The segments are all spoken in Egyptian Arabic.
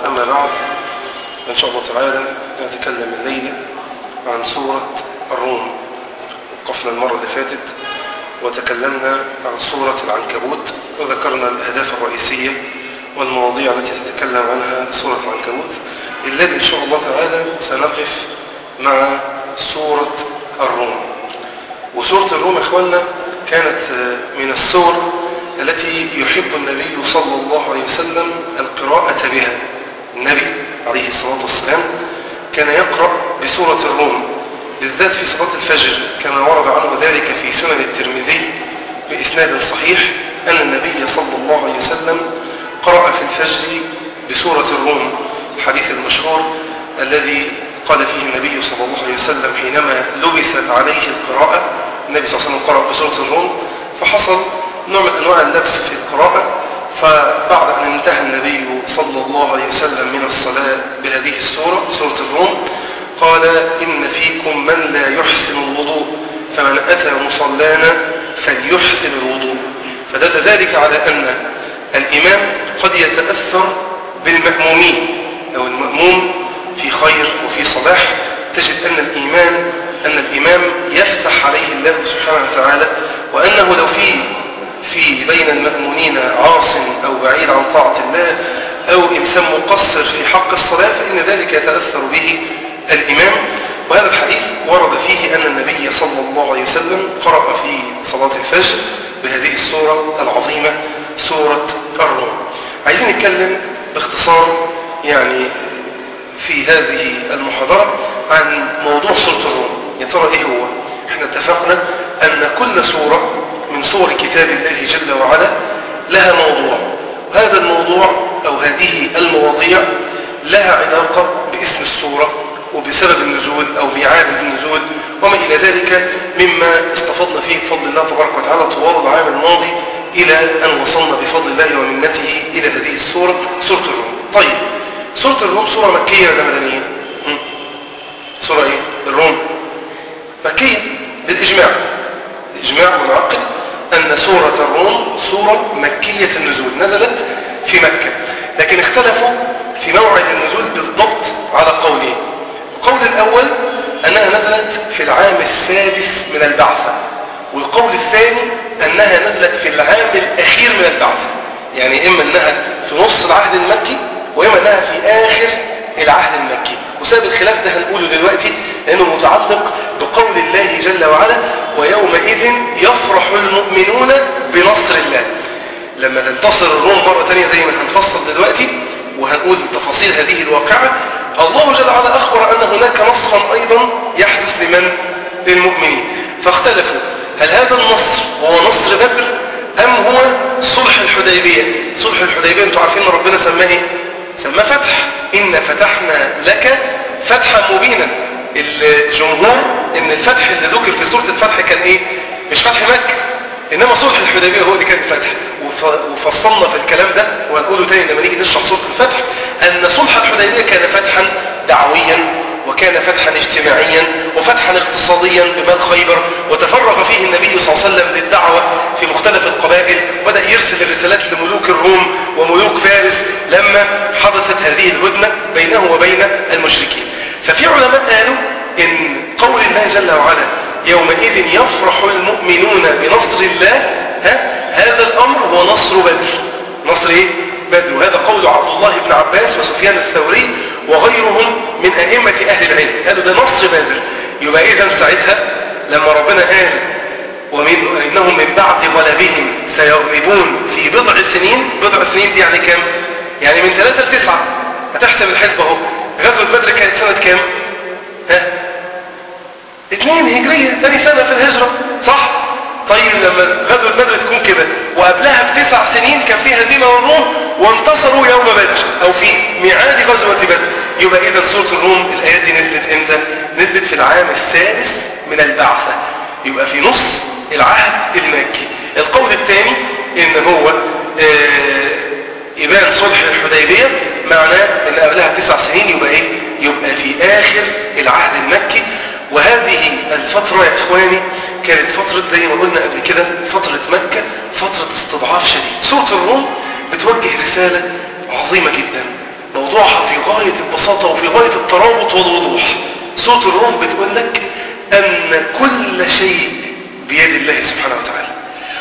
أما بعد إن شاء الله تعالى نتكلم الليلة عن سورة الروم وقفنا المرة اللي فاتت وتكلمنا عن سورة العنكبوت وذكرنا الأهداف الرئيسية والمواضيع التي تتكلم عنها سورة العنكبوت الذي إن شاء الله تعالى سنقف مع سورة الروم وسورة الروم إخواننا كانت من السور التي يحب النبي صلى الله عليه وسلم القراءة بها النبي عليه الصلاة والسلام كان يقرأ بسورة الروم بالذات في صلاة الفجر كما ورد عنه ذلك في سنن الترمذي بإسناد صحيح أن النبي صلى الله عليه وسلم قرأ في الفجر بسورة الروم الحديث المشهور الذي قال فيه النبي صلى الله عليه وسلم حينما لبست عليه القراءة النبي صلى الله عليه وسلم قرأ بسورة الروم فحصل نوع من أنواع اللبس في القراءة فبعد أن انتهى النبي صلى الله عليه وسلم من الصلاة بهذه السورة سورة الروم قال إن فيكم من لا يحسن الوضوء فمن أتى مصلانا فليحسن الوضوء فدل ذلك على أن الإمام قد يتأثر بالمأمومين أو المأموم في خير وفي صلاح تجد أن الإيمان أن الإمام يفتح عليه الله سبحانه وتعالى وأنه لو في في بين المأمونين عاص أو بعيد عن طاعة الله أو إنسان مقصر في حق الصلاة فإن ذلك يتأثر به الإمام وهذا الحديث ورد فيه أن النبي صلى الله عليه وسلم قرأ في صلاة الفجر بهذه السورة العظيمة سورة الروم عايزين نتكلم باختصار يعني في هذه المحاضرة عن موضوع سورة الروم يا ترى ايه هو احنا اتفقنا ان كل سورة من سور كتاب الله جل وعلا لها موضوع هذا الموضوع او هذه المواضيع لها علاقة باسم السورة وبسبب النزول او ميعاد النزول وما الى ذلك مما استفضنا فيه بفضل الله تبارك وتعالى طوال العام الماضي الى ان وصلنا بفضل الله ومنته الى هذه السورة سورة الروم طيب سورة الروم سورة مكية ولا مدنية سورة ايه الروم مكية بالإجماع الإجماع والعقل أن سورة الروم سورة مكية النزول نزلت في مكة لكن اختلفوا في موعد النزول بالضبط على قولين القول الأول أنها نزلت في العام السادس من البعثة والقول الثاني أنها نزلت في العام الأخير من البعثة يعني إما أنها في نص العهد المكي وإما أنها في آخر العهد المكي وسبب الخلاف ده هنقوله دلوقتي لأنه متعلق بقول الله جل وعلا ويومئذ يفرح المؤمنون بنصر الله لما تنتصر الروم مرة تانية زي ما هنفصل دلوقتي وهنقول تفاصيل هذه الواقعة الله جل وعلا أخبر أن هناك نصرا أيضا يحدث لمن للمؤمنين فاختلفوا هل هذا النصر هو نصر بدر أم هو صلح الحديبية صلح الحديبية انتوا عارفين ان ربنا سماه ايه سماه فتح إن فتحنا لك فتحا مبينا الجمهور ان الفتح اللي ذكر في سورة الفتح كان ايه مش فتح مكة انما صلح الحديبية هو اللي كان فتح وفصلنا في الكلام ده وهنقوله تاني لما نيجي نشرح سورة الفتح ان صلح الحديبية كان فتحا دعويا وكان فتحا اجتماعيا وفتحا اقتصاديا بمال خيبر وتفرغ فيه النبي صلى الله عليه وسلم للدعوة في مختلف القبائل بدأ يرسل الرسالات لملوك الروم وملوك فارس لما حدثت هذه الهدنة بينه وبين المشركين ففي علماء قالوا ان قول الله جل وعلا يومئذ يفرح المؤمنون بنصر الله ها هذا الامر هو نصر بدر نصر ايه بدر وهذا قول عبد الله بن عباس وسفيان الثوري وغيرهم من أئمة أهل العلم قالوا ده نص بدر يبقى إذا ساعتها لما ربنا قال ومن إنهم من بعد غلبهم سيغلبون في بضع سنين بضع سنين دي يعني كام؟ يعني من ثلاثة لتسعة هتحسب الحسبة اهو غزوة بدر كانت سنة كام؟ ها؟ اثنين هجرية ثاني سنة في الهجرة صح؟ طيب لما غزوة بدر تكون كده وقبلها بتسع سنين كان فيها هزيمة والروم وانتصروا يوم بدر او في ميعاد غزوة بدر يبقى اذا سورة الروم الايات دي نزلت امتى نزلت في العام السادس من البعثة يبقى في نص العهد المكي القول الثاني ان هو إبان صلح الحديبية معناه ان قبلها تسع سنين يبقى ايه يبقى في اخر العهد المكي وهذه الفترة يا إخواني كانت فترة زي ما قلنا قبل كده فترة مكة فترة استضعاف شديد سورة الروم بتوجه رسالة عظيمة جدا موضوعها في غاية البساطة وفي غاية الترابط والوضوح سورة الروم بتقول لك أن كل شيء بيد الله سبحانه وتعالى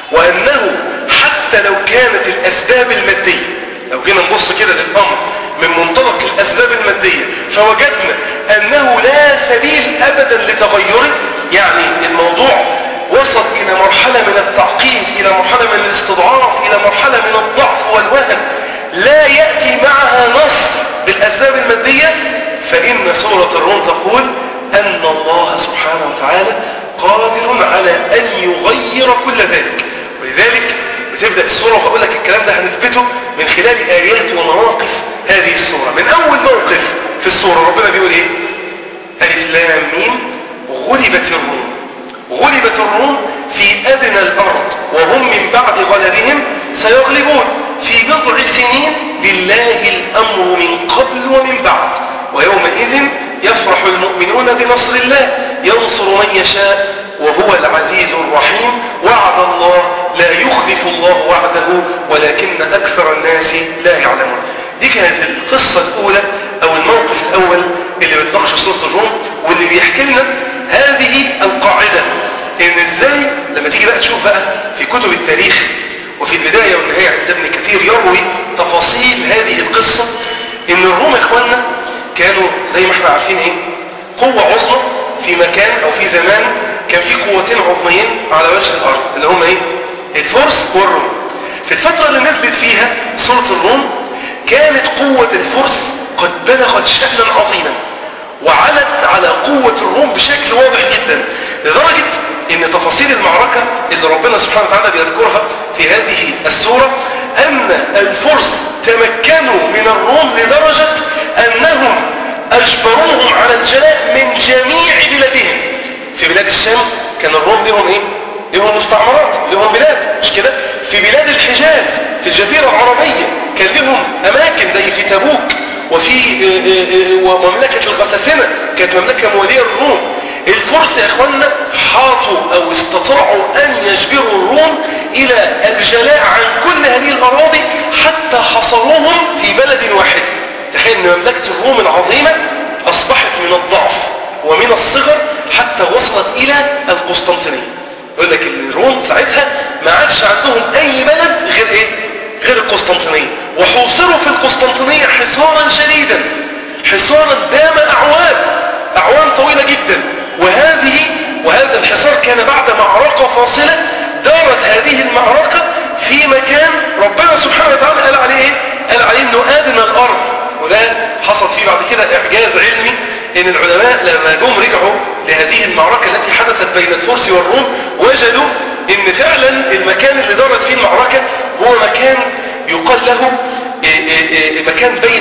وأنه حتى لو كانت الأسباب المادية لو جينا نبص كده للأمر من منطلق الأسباب المادية فوجدنا أنه لا سبيل أبدا لتغيره يعني الموضوع وصل إلى مرحلة من التعقيد إلى مرحلة من الاستضعاف إلى مرحلة من الضعف والوهن لا يأتي معها نص بالأسباب المادية فإن سورة الروم تقول أن الله سبحانه وتعالى قادر على أن يغير كل ذلك ولذلك بتبدأ السورة وهقول لك الكلام ده هنثبته من خلال آيات ومواقف هذه السورة من أول موقف في السورة ربنا بيقول إيه ألف لام ميم غلبت الروم غلبت الروم في أدنى الأرض وهم من بعد غلبهم سيغلبون في بضع سنين لله الأمر من قبل ومن بعد ويومئذ يفرح المؤمنون بنصر الله ينصر من يشاء وهو العزيز الرحيم وعد الله لا يخلف الله وعده ولكن أكثر الناس لا يعلمون دي كانت القصة الأولى أو الموقف الأول اللي بتناقش سورة الروم واللي بيحكي لنا هذه القاعدة إن إزاي لما تيجي بقى تشوف بقى في كتب التاريخ وفي البداية والنهاية عند ابن كثير يروي تفاصيل هذه القصة إن الروم يا إخواننا كانوا زي ما احنا عارفين إيه قوة عظمى في مكان أو في زمان كان في قوتين عظميين على وجه الأرض اللي هم إيه الفرس والروم في الفترة اللي نزلت فيها سورة الروم كانت قوة الفرس قد بلغت شأنا عظيما وعلت على قوة الروم بشكل واضح جدا لدرجة ان تفاصيل المعركة اللي ربنا سبحانه وتعالى بيذكرها في هذه السورة ان الفرس تمكنوا من الروم لدرجة انهم اجبروهم على الجلاء من جميع بلادهم في بلاد الشام كان الروم لهم ايه لهم مستعمرات لهم بلاد مش كده في بلاد الحجاز في الجزيرة العربية كان لهم اماكن زي في تبوك وفي ومملكة الغساسنة كانت مملكة موالية الروم الفرس يا اخوانا حاطوا او استطاعوا ان يجبروا الروم الى الجلاء عن كل هذه الاراضي حتى حصروهم في بلد واحد تخيل ان مملكة الروم العظيمة اصبحت من الضعف ومن الصغر حتى وصلت الى القسطنطينية يقول لك الروم ساعتها ما عادش عندهم اي بلد غير ايه غير القسطنطينية وحوصروا في القسطنطينية حصارا شديدا حصارا دام اعوام اعوام طويلة جدا وهذه وهذا الحصار كان بعد معركة فاصلة دارت هذه المعركة في مكان ربنا سبحانه وتعالى قال عليه ايه قال عليه انه ادنى الارض وده حصل فيه بعد كده اعجاز علمي ان العلماء لما جم رجعوا لهذه المعركة التي حدثت بين الفرس والروم وجدوا ان فعلا المكان اللي دارت فيه المعركة هو مكان يقال له مكان بين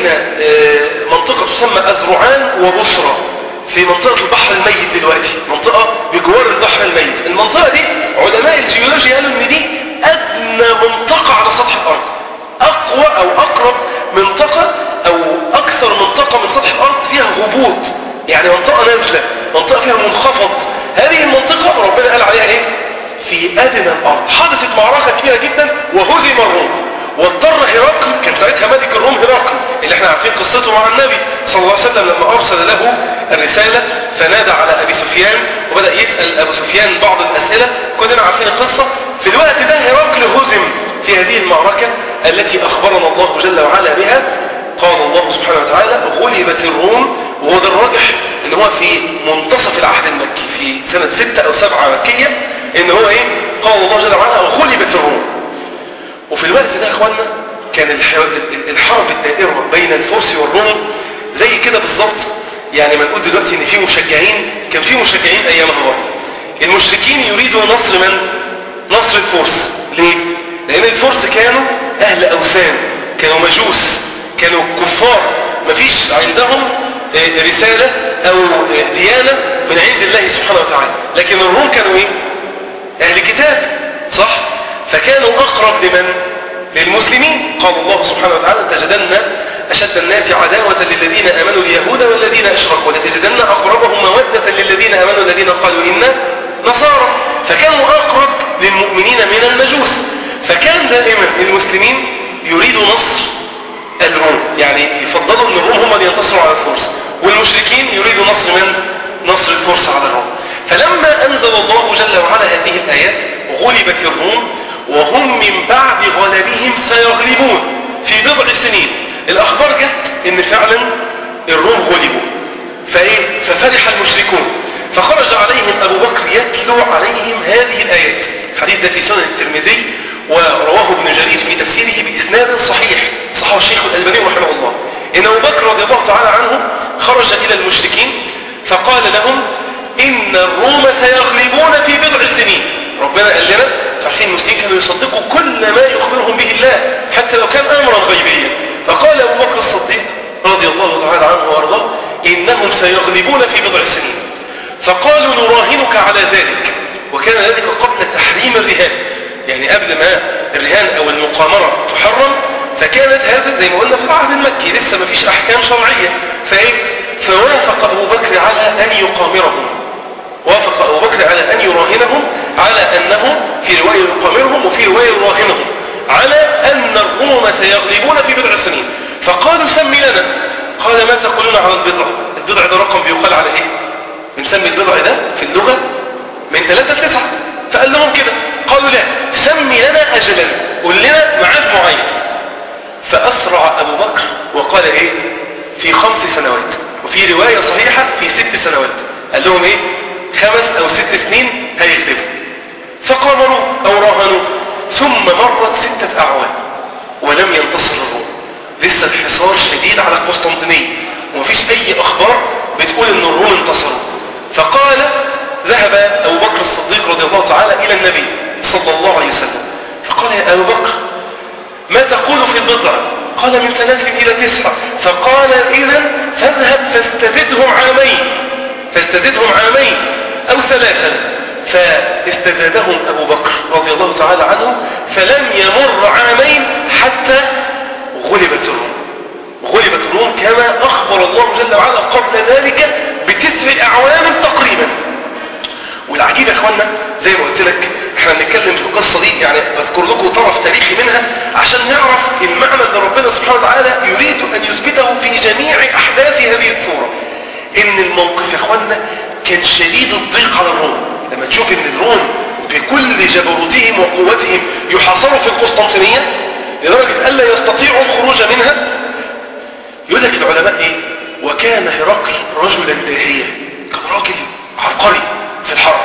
منطقة تسمى أذرعان وبصرة في منطقة البحر الميت دلوقتي منطقة بجوار البحر الميت المنطقة دي علماء الجيولوجيا قالوا ان دي أدنى منطقة على سطح الأرض أقوى أو أقرب منطقة أو أكثر منطقة من سطح الأرض فيها هبوط يعني منطقة نازلة منطقة فيها منخفض هذه المنطقة ربنا قال عليها ايه في أدنى الأرض حدثت معركة كبيرة جدا وهزم الروم واضطر هرقل كان ساعتها ملك الروم هرقل اللي احنا عارفين قصته مع النبي صلى الله عليه وسلم لما أرسل له الرسالة فنادى على أبي سفيان وبدأ يسأل أبو سفيان بعض الأسئلة كلنا عارفين القصة في الوقت ده هرقل هزم في هذه المعركة التي أخبرنا الله جل وعلا بها قال الله سبحانه وتعالى غلبت الروم وهو ده الراجح ان هو في منتصف العهد المكي في سنة ستة او سبعة مكية ان هو ايه قال الله جل وعلا غلبت الروم وفي الوقت ده يا اخوانا كان الحرب الدائرة بين الفرس والروم زي كده بالظبط يعني ما نقول دلوقتي ان في مشجعين كان في مشجعين ايامها برضه المشركين يريدوا نصر من نصر الفرس ليه لان الفرس كانوا اهل اوثان كانوا مجوس كانوا كفار مفيش عندهم رسالة او ديانة من عند الله سبحانه وتعالى لكن الروم كانوا ايه اهل كتاب صح فكانوا اقرب لمن للمسلمين قال الله سبحانه وتعالى تجدن اشد الناس عداوة للذين امنوا اليهود والذين اشركوا لتجدن اقربهم مودة للذين امنوا الذين قالوا انا نصارى فكانوا اقرب للمؤمنين من المجوس فكان دائما المسلمين يريدوا نصر الروم يعني يفضلوا ان الروم هم اللي ينتصروا على الفرس والمشركين يريدوا نصر من نصر الفرس على الروم فلما انزل الله جل وعلا هذه الايات غلبت الروم وهم من بعد غلبهم سيغلبون في بضع سنين الاخبار جت ان فعلا الروم غلبوا فايه ففرح المشركون فخرج عليهم ابو بكر يتلو عليهم هذه الايات الحديث ده في سنن الترمذي ورواه ابن جرير في تفسيره باسناد صحيح صححه الشيخ الالباني رحمه الله ان ابو بكر رضي الله تعالى عنه خرج الى المشركين فقال لهم ان الروم سيغلبون في بضع سنين ربنا قال لنا عارفين المسلمين كانوا يصدقوا كل ما يخبرهم به الله حتى لو كان امرا غيبيا فقال ابو بكر الصديق رضي الله تعالى عنه وارضاه انهم سيغلبون في بضع سنين فقالوا نراهنك على ذلك وكان ذلك قبل تحريم الرهان يعني قبل ما الرهان او المقامرة تحرم فكانت هذا زي ما قلنا في العهد المكي لسه ما فيش احكام شرعية فايه فوافق ابو بكر على ان يقامرهم وافق ابو بكر على ان يراهنهم على انه في رواية يقامرهم وفي رواية يراهنهم على ان الروم سيغلبون في بضع سنين فقالوا سم لنا قال ما تقولون على البضع البضع ده رقم بيقال على ايه بنسمي البضع ده في اللغة من ثلاثة لتسعة فقال لهم كده قالوا لا سمي لنا أجلا قل لنا معاد معين فأسرع أبو بكر وقال إيه في خمس سنوات وفي رواية صحيحة في ست سنوات قال لهم إيه خمس أو ست سنين هيغلبوا فقامروا أو راهنوا ثم مرت ستة أعوام ولم ينتصر الروم لسه الحصار شديد على القسطنطينية ومفيش أي أخبار بتقول إن الروم انتصروا فقال ذهب أبو بكر الصديق رضي الله تعالى إلى النبي صلى الله عليه وسلم فقال يا أبو بكر ما تقول في البضع قال من ثلاث إلى تسعة فقال إذا فاذهب فاستزدهم عامين فاستزدهم عامين أو ثلاثا فاستزادهم أبو بكر رضي الله تعالى عنه فلم يمر عامين حتى غلبت الروم غلبت الروم كما أخبر الله جل وعلا قبل ذلك بتسع أعوام تقريبا والعجيب يا اخوانا زي ما قلت لك احنا بنتكلم في القصة دي يعني بذكر لكم طرف تاريخي منها عشان نعرف المعنى اللي ربنا سبحانه وتعالى يريد ان يثبته في جميع احداث هذه الصورة ان الموقف يا اخوانا كان شديد الضيق على الروم لما تشوف ان الروم بكل جبروتهم وقوتهم يحاصروا في القسطنطينية لدرجة الا يستطيعوا الخروج منها يقول لك العلماء ايه وكان هرقل رجلا داهيا كان راجل عبقري في الحرب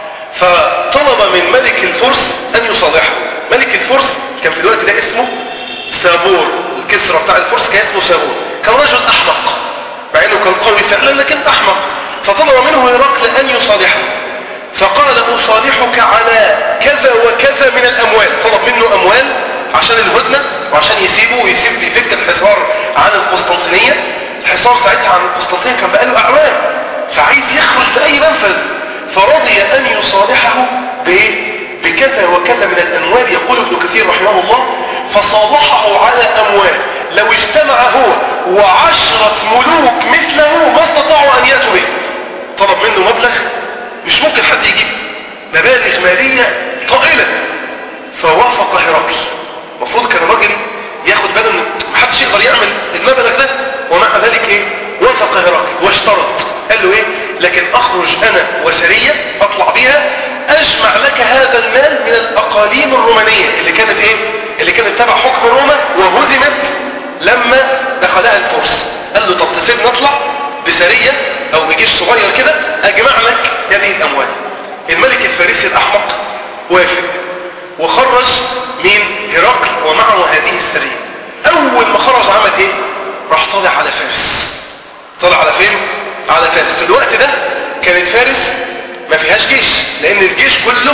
فطلب من ملك الفرس ان يصالحه ملك الفرس كان في الوقت ده اسمه سابور الكسرى بتاع الفرس كان اسمه سابور كان رجل احمق مع انه كان قوي فعلا لكن احمق فطلب منه هرقل ان يصالحه فقال اصالحك على كذا وكذا من الاموال طلب منه اموال عشان الهدنة وعشان يسيبه ويسيب يفك الحصار عن القسطنطينية الحصار ساعتها عن القسطنطينية كان بقاله اعوام فعايز يخرج باي منفذ فرضي ان يصالحه بايه بكذا وكذا من الاموال يقول ابن كثير رحمه الله فصالحه على اموال لو اجتمع هو وعشرة ملوك مثله ما استطاعوا ان ياتوا به طلب منه مبلغ مش ممكن حد يجيب مبالغ مالية طائلة فوافق هرقل المفروض كان الراجل ياخد باله ان محدش يقدر يعمل المبلغ ده ومع ذلك ايه وافق هرقل واشترط قال له ايه لكن اخرج انا وسرية اطلع بيها اجمع لك هذا المال من الاقاليم الرومانية اللي كانت ايه اللي كانت تبع حكم روما وهزمت لما دخلها الفرس قال له طب تسيبني نطلع بسرية او بجيش صغير كده اجمع لك هذه الاموال الملك الفارسي الاحمق وافق وخرج مين هرقل ومعه هذه السرية اول ما خرج عمل ايه راح طالع على فارس طالع على فين على فارس في الوقت ده كانت فارس ما فيهاش جيش لان الجيش كله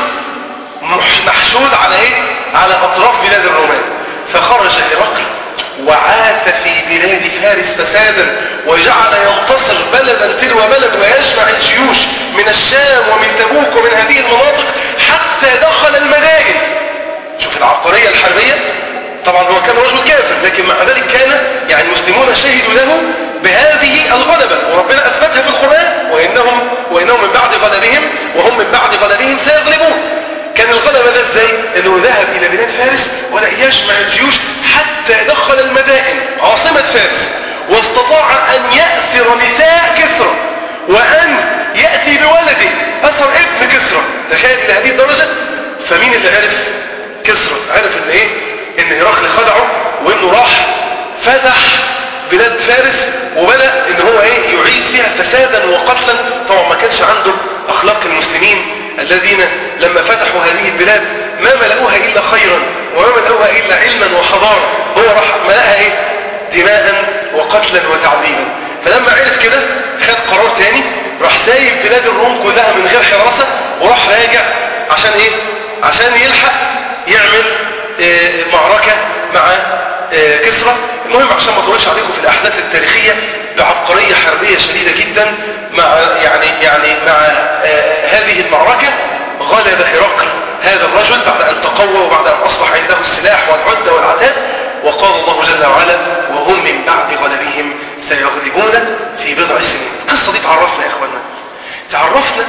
محشود على ايه على اطراف بلاد الرومان فخرج هرقل وعاث في بلاد فارس فسادا وجعل ينتصر بلدا تلو بلد ويجمع الجيوش من الشام ومن تبوك ومن هذه المناطق حتى دخل المدائن شوف العبقرية الحربية طبعا هو كان رجل كافر لكن مع ذلك كان يعني المسلمون شهدوا له بهذه الغلبة وربنا أثبتها في القرآن وإنهم, وإنهم من بعد غلبهم وهم من بعد غلبهم سيغلبون كان الغلبة ده ازاي انه ذهب الى بلاد فارس ولا يجمع الجيوش حتى دخل المدائن عاصمة فارس واستطاع ان يأثر نساء كسرى وان يأتي بولده اثر ابن كسرى تخيل الى هذه الدرجة فمين اللي عرف كسرى عرف ان ايه ان هرقل خدعه وانه راح فتح بلاد فارس وبدأ ان هو ايه يعيد فيها فسادا وقتلا طبعا ما كانش عنده اخلاق المسلمين الذين لما فتحوا هذه البلاد ما ملأوها الا خيرا وما ملأوها الا علما وحضارة هو راح ملأها ايه دماء وقتلا وتعذيبا فلما عرف كده خد قرار تاني راح سايب بلاد الروم كلها من غير حراسة وراح راجع عشان ايه عشان يلحق يعمل اه معركة مع اه كسرى المهم عشان ما اطولش عليكم في الاحداث التاريخية بعبقرية حربية شديدة جدا مع يعني يعني مع اه هذه المعركة غلب هرقل هذا الرجل بعد ان تقوى وبعد ان اصبح عنده السلاح والعدة والعتاد وقال الله جل وعلا وهم من بعد غلبهم سيغلبون في بضع سنين القصة دي تعرفنا يا اخوانا تعرفنا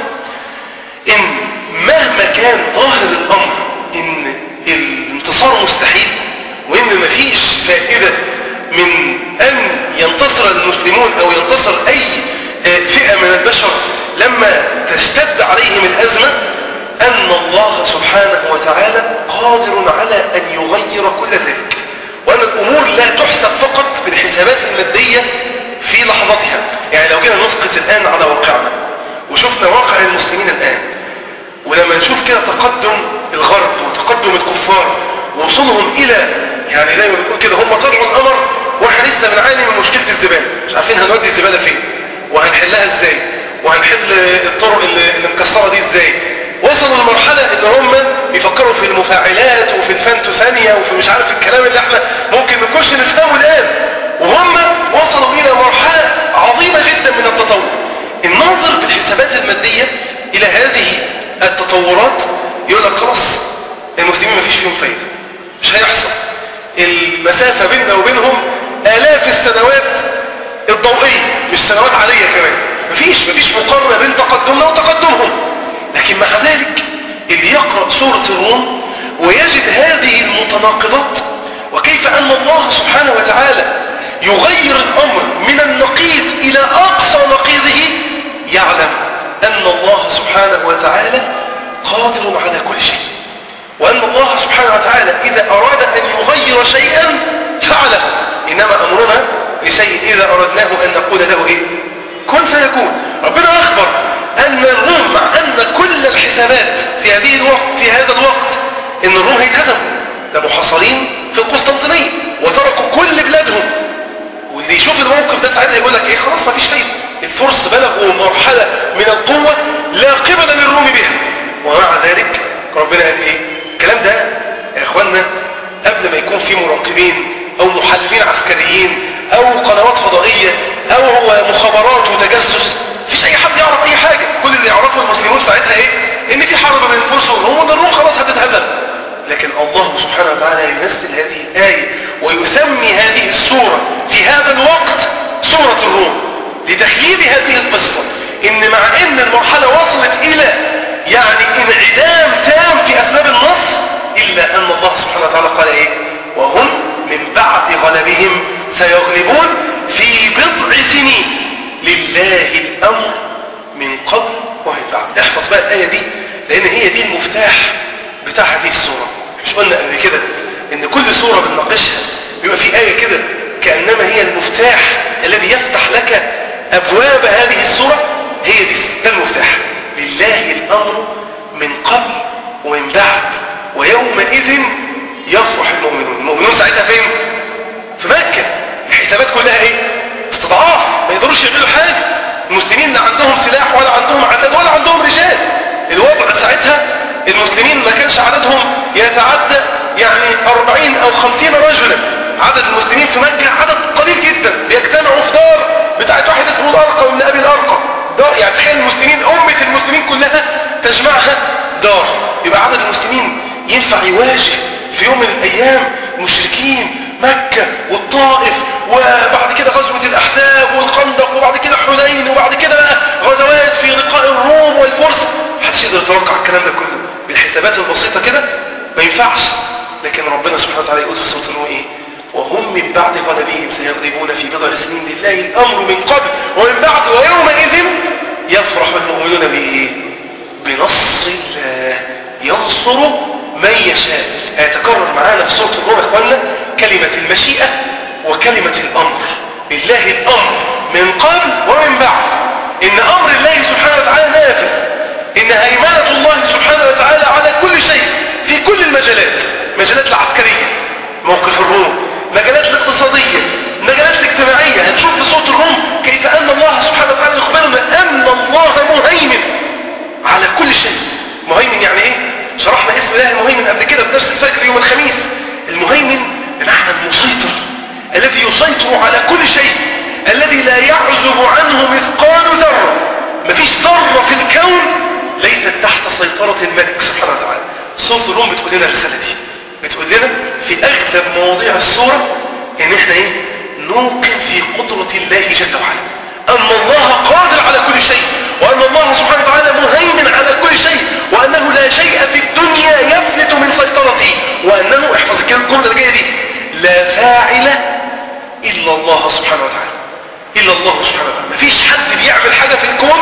ان مهما كان ظاهر الامر ان الانتصار مستحيل وان مفيش فائدة من ان ينتصر المسلمون او ينتصر اي فئة من البشر لما تشتد عليهم الازمة ان الله سبحانه وتعالى قادر على ان يغير كل ذلك وان الامور لا تحسب فقط بالحسابات المادية في لحظتها يعني لو جينا نسقط الان على واقعنا وشفنا واقع المسلمين الان ولما نشوف كده تقدم الغرب وتقدم الكفار ووصولهم الى يعني دايما بنقول كده هم طلعوا القمر واحنا لسه بنعاني من مشكله الزباله مش عارفين هنودي الزباله فين وهنحلها ازاي وهنحل الطرق اللي مكسره دي ازاي وصلوا لمرحله ان هم بيفكروا في المفاعلات وفي الفانتو ثانيه وفي مش عارف الكلام اللي احنا ممكن نخش نفهمه الان وهم وصلوا الى مرحله عظيمه جدا من التطور الناظر بالحسابات الماديه الى هذه التطورات يقول لك خلاص المسلمين مفيش فيهم فايده مش هيحصل المسافة بيننا وبينهم آلاف السنوات الضوئية مش سنوات عادية كمان مفيش مفيش مقارنة بين تقدمنا وتقدمهم لكن مع ذلك اللي يقرأ سورة الروم ويجد هذه المتناقضات وكيف أن الله سبحانه وتعالى يغير الأمر من النقيض إلى أقصى نقيضه يعلم أن الله سبحانه وتعالى قادر على كل شيء وأن الله سبحانه وتعالى إذا أراد أن يغير شيئا فعله إنما أمرنا لشيء إذا أردناه أن نقول له إيه كن فيكون ربنا أخبر أن الروم مع أن كل الحسابات في هذه الوقت في هذا الوقت إن الروم هيتهزموا ده محاصرين في القسطنطينية وتركوا كل بلادهم واللي يشوف الموقف ده ساعتها يقول لك ايه خلاص مفيش فايده الفرس بلغوا مرحله من القوه لا قبل للروم بها ومع ذلك ربنا قال ايه الكلام ده يا اخوانا قبل ما يكون في مراقبين او محللين عسكريين او قنوات فضائيه او مخابرات وتجسس مفيش اي حد يعرف اي حاجه كل اللي يعرفه المسلمون ساعتها ايه ان في حرب بين الفرس والروم وان الروم خلاص هتتهزم لكن الله سبحانه وتعالى ينزل هذه الآية ويسمي هذه السورة في هذا الوقت سورة الروم لتخييب هذه القصة ان مع ان المرحلة وصلت الى يعني انعدام تام في اسباب النصر الا ان الله سبحانه وتعالى قال ايه وهم من بعد غلبهم سيغلبون في بضع سنين لله الامر من قبل ومن بعد احفظ بقى الايه دي لان هي دي المفتاح بتاع هذه السورة مش قلنا قبل كده ان كل سورة بنناقشها بيبقى في آية كده كأنما هي المفتاح الذي يفتح لك أبواب هذه السورة هي دي ده المفتاح لله الأمر من قبل ومن بعد ويومئذ يفرح المؤمنون المؤمنون ساعتها فين؟ في مكة الحسابات كلها ايه؟ استضعاف ما يقدروش يعملوا حاجة المسلمين لا عندهم سلاح ولا عندهم عدد ولا عندهم رجال الوضع ساعتها المسلمين ما كانش عددهم يتعدى يعني 40 او 50 رجلا عدد المسلمين في مكة عدد قليل جدا بيجتمعوا في دار بتاعت واحد اسمه الارقى وابن ابي الارقى دار يعني تخيل المسلمين امة المسلمين كلها تجمعها دار يبقى عدد المسلمين ينفع يواجه في يوم من الايام مشركين مكة والطائف وبعد كده غزوة الاحزاب والخندق وبعد كده حنين وبعد كده بقى غزوات في لقاء الروم والفرس محدش يقدر يتوقع الكلام ده كله بالحسابات البسيطة بسيطة كده ما ينفعش لكن ربنا سبحانه وتعالى يقول في سورة الروم ايه وهم من بعد غلبهم سيغلبون في بضع سنين لله الأمر من قبل ومن بعد ويومئذ يفرح المؤمنون بإيه بنصر الله ينصر من يشاء هيتكرر معانا في سورة الروم يا اخوانا كلمة المشيئة وكلمة الأمر لله الأمر من قبل ومن بعد إن أمر الله سبحانه وتعالى نافذ إن هيمنة الله سبحانه وتعالى على كل شيء في كل المجالات مجالات العسكرية موقف الروم مجالات الاقتصادية مجالات الاجتماعية هنشوف في صوت الروم كيف أن الله سبحانه وتعالى يخبرنا أن الله مهيمن على كل شيء مهيمن يعني ايه شرحنا اسم الله المهيمن قبل كده في درس الفجر يوم الخميس المهيمن بمعنى المسيطر الذي يسيطر على كل شيء الذي لا يعزب عنه مثقال ذرة مفيش ذرة في الكون ليست تحت سيطرة الملك سبحانه وتعالى سورة الروم بتقول لنا الرسالة دي بتقول لنا في أغلب مواضيع السورة ان احنا ايه نوقن في قدرة الله جل وعلا أن الله قادر على كل شيء وأن الله سبحانه وتعالى مهيمن على كل شيء وأنه لا شيء في الدنيا يفلت من سيطرته وأنه احفظ الجملة اللي جاية دي لا فاعل إلا الله سبحانه وتعالى إلا الله سبحانه وتعالى مفيش حد بيعمل حاجة في الكون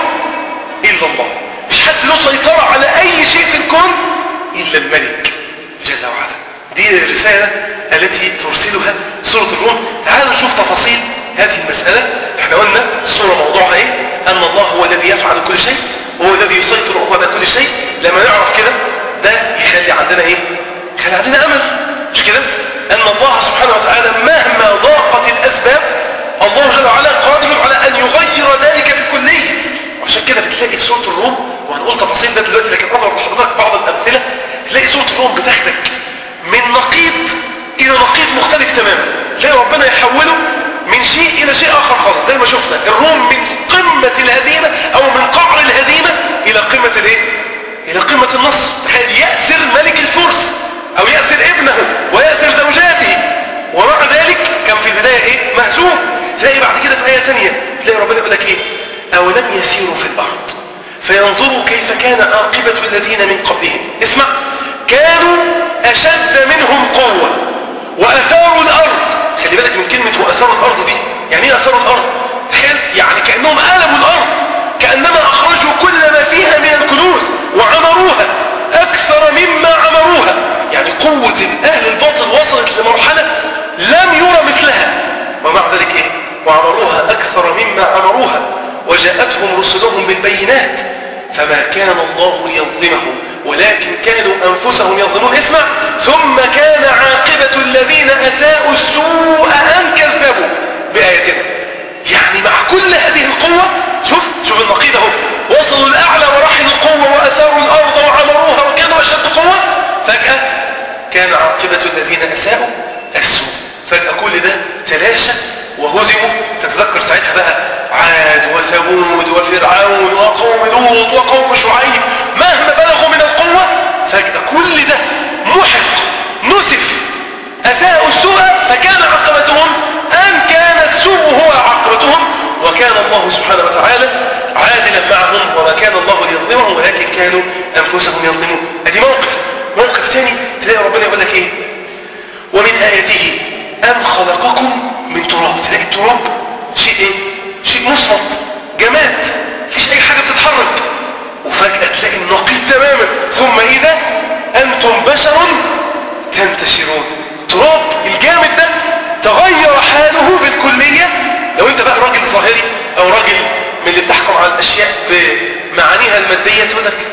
إلا الله مش حد له سيطرة على أي شيء في الكون إلا الملك جل وعلا دي الرسالة التي ترسلها سورة الروم تعالوا نشوف تفاصيل هذه المسألة احنا قلنا السورة موضوعها ايه ان الله هو الذي يفعل كل شيء وهو الذي يسيطر على كل شيء لما نعرف كده ده يخلي عندنا ايه يخلي عندنا امل مش كده ان الله سبحانه وتعالى مهما ضاقت الاسباب الله جل وعلا قادر على ان يغير ذلك في الكلية وعشان كده بتلاقي في سورة الروم وهنقول تفاصيل ده دلوقتي لكن اضرب لحضرتك بعض الامثلة تلاقي سورة الروم بتاخدك من نقيض الى نقيض مختلف تماما تلاقي ربنا يحوله من شيء الى شيء اخر خالص زي ما شفنا الروم من قمة الهزيمة او من قعر الهزيمة الى قمة الايه الى قمة النصر تخيل يأسر ملك الفرس او يأسر ابنه ويأسر زوجاته ومع ذلك كان في البداية ايه مهزوم تلاقي بعد كده في آية ثانية تلاقي ربنا يقول لك ايه اولم يسيروا في الارض فينظروا كيف كان عاقبة الذين من قبلهم اسمع كانوا اشد منهم قوة واثاروا الارض خلي بالك من كلمة واثاروا الارض دي يعني ايه اثاروا الارض تخيل يعني كأنهم قلبوا الارض كأنما اخرجوا كل ما فيها من الكنوز وعمروها اكثر مما عمروها يعني قوة اهل الباطل وصلت لمرحلة لم يرى مثلها ومع ذلك ايه وعمروها اكثر مما عمروها وجاءتهم رسلهم بالبينات فما كان الله ليظلمهم ولكن كانوا أنفسهم يظلمون اسمع ثم كان عاقبة الذين أساءوا السوء أن كذبوا بآياتنا يعني مع كل هذه القوة شوف شوف النقيض اهو وصلوا الأعلى ورحلوا القوة وأثاروا الأرض وعمروها وكانوا أشد قوة فجأة كان عاقبة الذين أساءوا السوء فجأة كل ده تلاشى وهزموا تتذكر ساعتها بقى عاد وثمود وفرعون وقوم لوط وقوم شعيب مهما بلغوا من القوة فجأة كل ده محق نسف أتاءوا السوء فكان عقبتهم أن كان السوء هو عقبتهم وكان الله سبحانه وتعالى عادلا معهم وما كان الله ليظلمهم ولكن كانوا أنفسهم يظلمون ادي موقف موقف ثاني تلاقي ربنا يقول لك ايه ومن آياته أم خلقكم من تراب تلاقي التراب شيء ايه شيء مصمت جماد مفيش اي حاجة بتتحرك وفجأة تلاقي النقيض تماما ثم اذا انتم بشر تنتشرون تراب الجامد ده تغير حاله بالكلية لو انت بقى راجل ظاهري او راجل من اللي بتحكم على الاشياء بمعانيها المادية تقول لك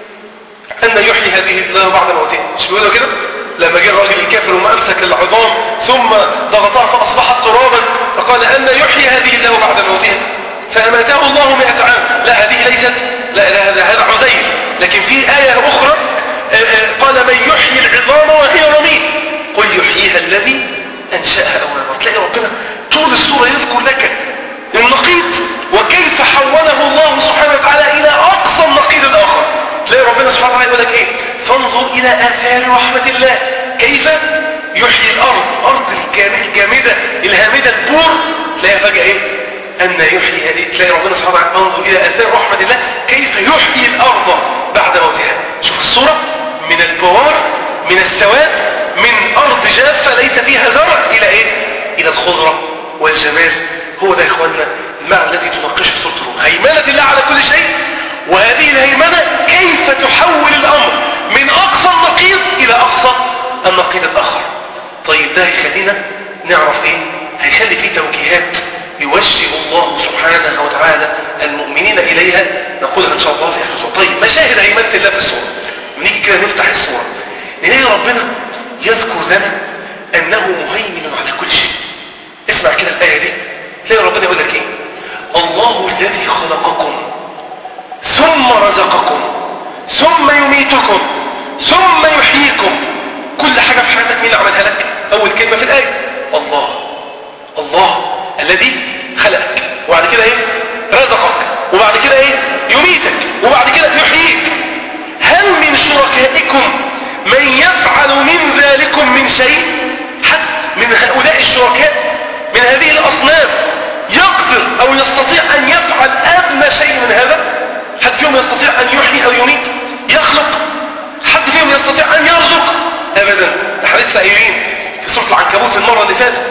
ان يحيي هذه الله بعد موتها مش بيقولوا كده لما جه الراجل الكافر وما امسك العظام ثم ضغطها فاصبحت ترابا فقال ان يحيي هذه الله بعد موتها فاماته الله مئة عام لا هذه ليست لا, لا, لا هذا عزير لكن في آية أخرى قال من يحيي العظام وهي رميم قل يحييها الذي أنشأها أول مرة تلاقي ربنا طول السورة يذكر لك النقيض وكيف حوله الله سبحانه وتعالى إلى أقصى النقيض الآخر تلاقي ربنا سبحانه وتعالى يقول لك إيه فانظر إلى آثار رحمة الله كيف يحيي الأرض الأرض الجامدة الهامدة البور تلاقيها فجأة إيه أن يحيي هذه تلاقي ربنا سبحانه وتعالى انظر إلى آثار رحمة الله كيف يحيي الأرض بعد موتها شوف الصورة من البوار من السواد من أرض جافة ليس فيها زرع إلى إيه؟ إلى الخضرة والجمال هو ده يا إخواننا المعنى الذي تناقشه سورة الروم هيمنة الله على كل شيء وهذه الهيمنة كيف تحول الأمر من أقصى النقيض إلى أقصى النقيض الآخر طيب ده هيخلينا نعرف إيه هيخلي فيه توجيهات يوجه الله سبحانه وتعالى المؤمنين إليها نقولها إن شاء الله في آخر السورة طيب مشاهد هيمنة الله في السورة نيجي كده نفتح السورة نلاقي ربنا يذكر لنا أنه مهيمن على كل شيء اسمع كده الآية دي تلاقي ربنا يقول لك إيه الله الذي خلقكم ثم رزقكم ثم يميتكم ثم يحييكم كل حاجة في حياتك مين اللي عملها لك أول كلمة في الآية الله الله الذي خلقك وبعد كده ايه رزقك وبعد كده ايه يميتك وبعد كده يحييك هل من شركائكم من يفعل من ذلكم من شيء حد من هؤلاء الشركاء من هذه الأصناف يقدر أو يستطيع أن يفعل أدنى شيء من هذا حد فيهم يستطيع أن يحيي أو يميت يخلق حد فيهم يستطيع أن يرزق أبدا احنا لسه قايلين في سورة العنكبوت المرة اللي فاتت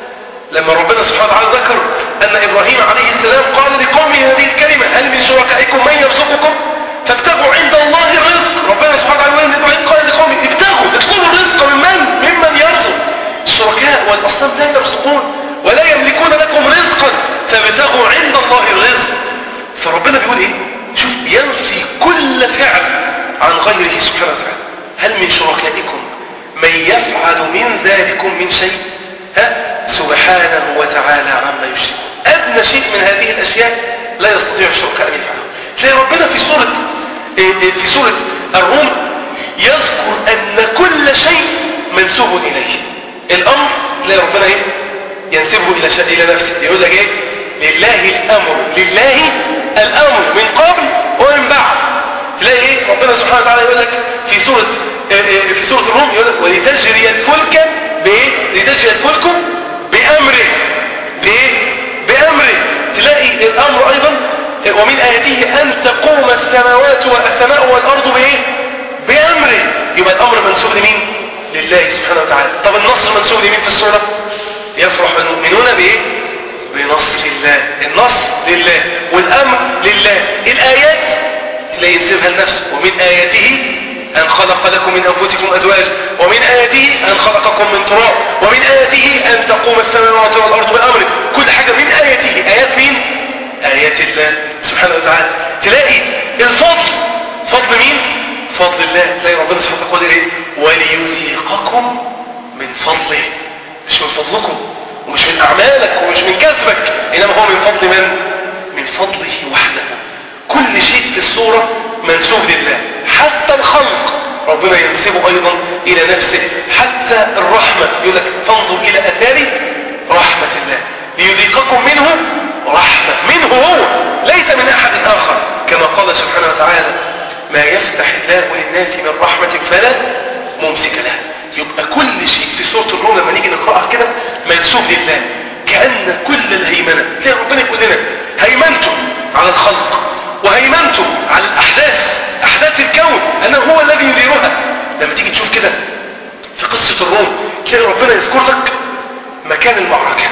لما ربنا سبحانه وتعالى ذكر أن إبراهيم عليه السلام قال لقومه هذه الكلمة هل من شركائكم من يرزقكم فابتغوا عند الله الرزق ربنا سبحانه وتعالى إبراهيم قال لقومه ابتغوا اطلبوا الرزق ممن ممن يرزق الشركاء والأصنام لا يرزقون ولا يملكون لكم رزقا فابتغوا عند الله الرزق فربنا بيقول ايه شوف ينفي كل فعل عن غيره سبحانه وتعالى هل من شركائكم من يفعل من ذلكم من شيء ها سبحانه وتعالى عما يشركون أدنى شيء من هذه الأشياء لا يستطيع الشركاء أن يفعله تلاقي ربنا في سورة في سورة الروم يذكر أن كل شيء منسوب إليه الأمر تلاقي ربنا إيه ينسبه إلى شيء إلى نفسه يقول لك إيه لله الأمر لله الأمر من قبل ومن بعد تلاقي إيه ربنا سبحانه وتعالى يقول لك في سورة في سورة الروم يقول لك ولتجري الفلك بإيه لتجري الفلك بأمره ليه بأمره تلاقي الأمر أيضا ومن آياته أن تقوم السماوات والسماء والأرض بإيه بأمره يبقى الأمر منسوب لمين لله سبحانه وتعالى طب النصر منسوب لمين في السورة يفرح المؤمنون بإيه بنصر الله النصر لله والأمر لله الآيات تلاقي ينسبها لنفسه ومن آياته أن خلق لكم من أنفسكم أزواج ومن آياته أن خلقكم من تراب ومن آياته أن تقوم السماوات والأرض بأمره كل حاجة من آياته آيات مين؟ آيات الله سبحانه وتعالى تلاقي الفضل فضل مين؟ فضل الله تلاقي ربنا سبحانه وتعالى إيه؟ وليذيقكم من فضله مش من فضلكم ومش من أعمالك ومش من كسبك إنما هو من فضل من؟ من فضله وحده كل شيء في الصورة منسوب لله حتى الخلق ربنا ينسبه أيضا إلى نفسه حتى الرحمة يقول لك فانظر إلى أثار رحمة الله ليذيقكم منه رحمة منه هو ليس من أحد آخر كما قال سبحانه وتعالى ما يفتح الله للناس من رحمة فلا ممسك لها يبقى كل شيء في سورة الروم لما نيجي نقرأها كده منسوب لله كأن كل الهيمنة تلاقي ربنا يقول لنا هيمنته على الخلق وهيمنته على الأحداث أحداث الكون أنه هو الذي يديرها لما تيجي تشوف كده في قصة الروم تلاقي ربنا يذكر لك مكان المعركة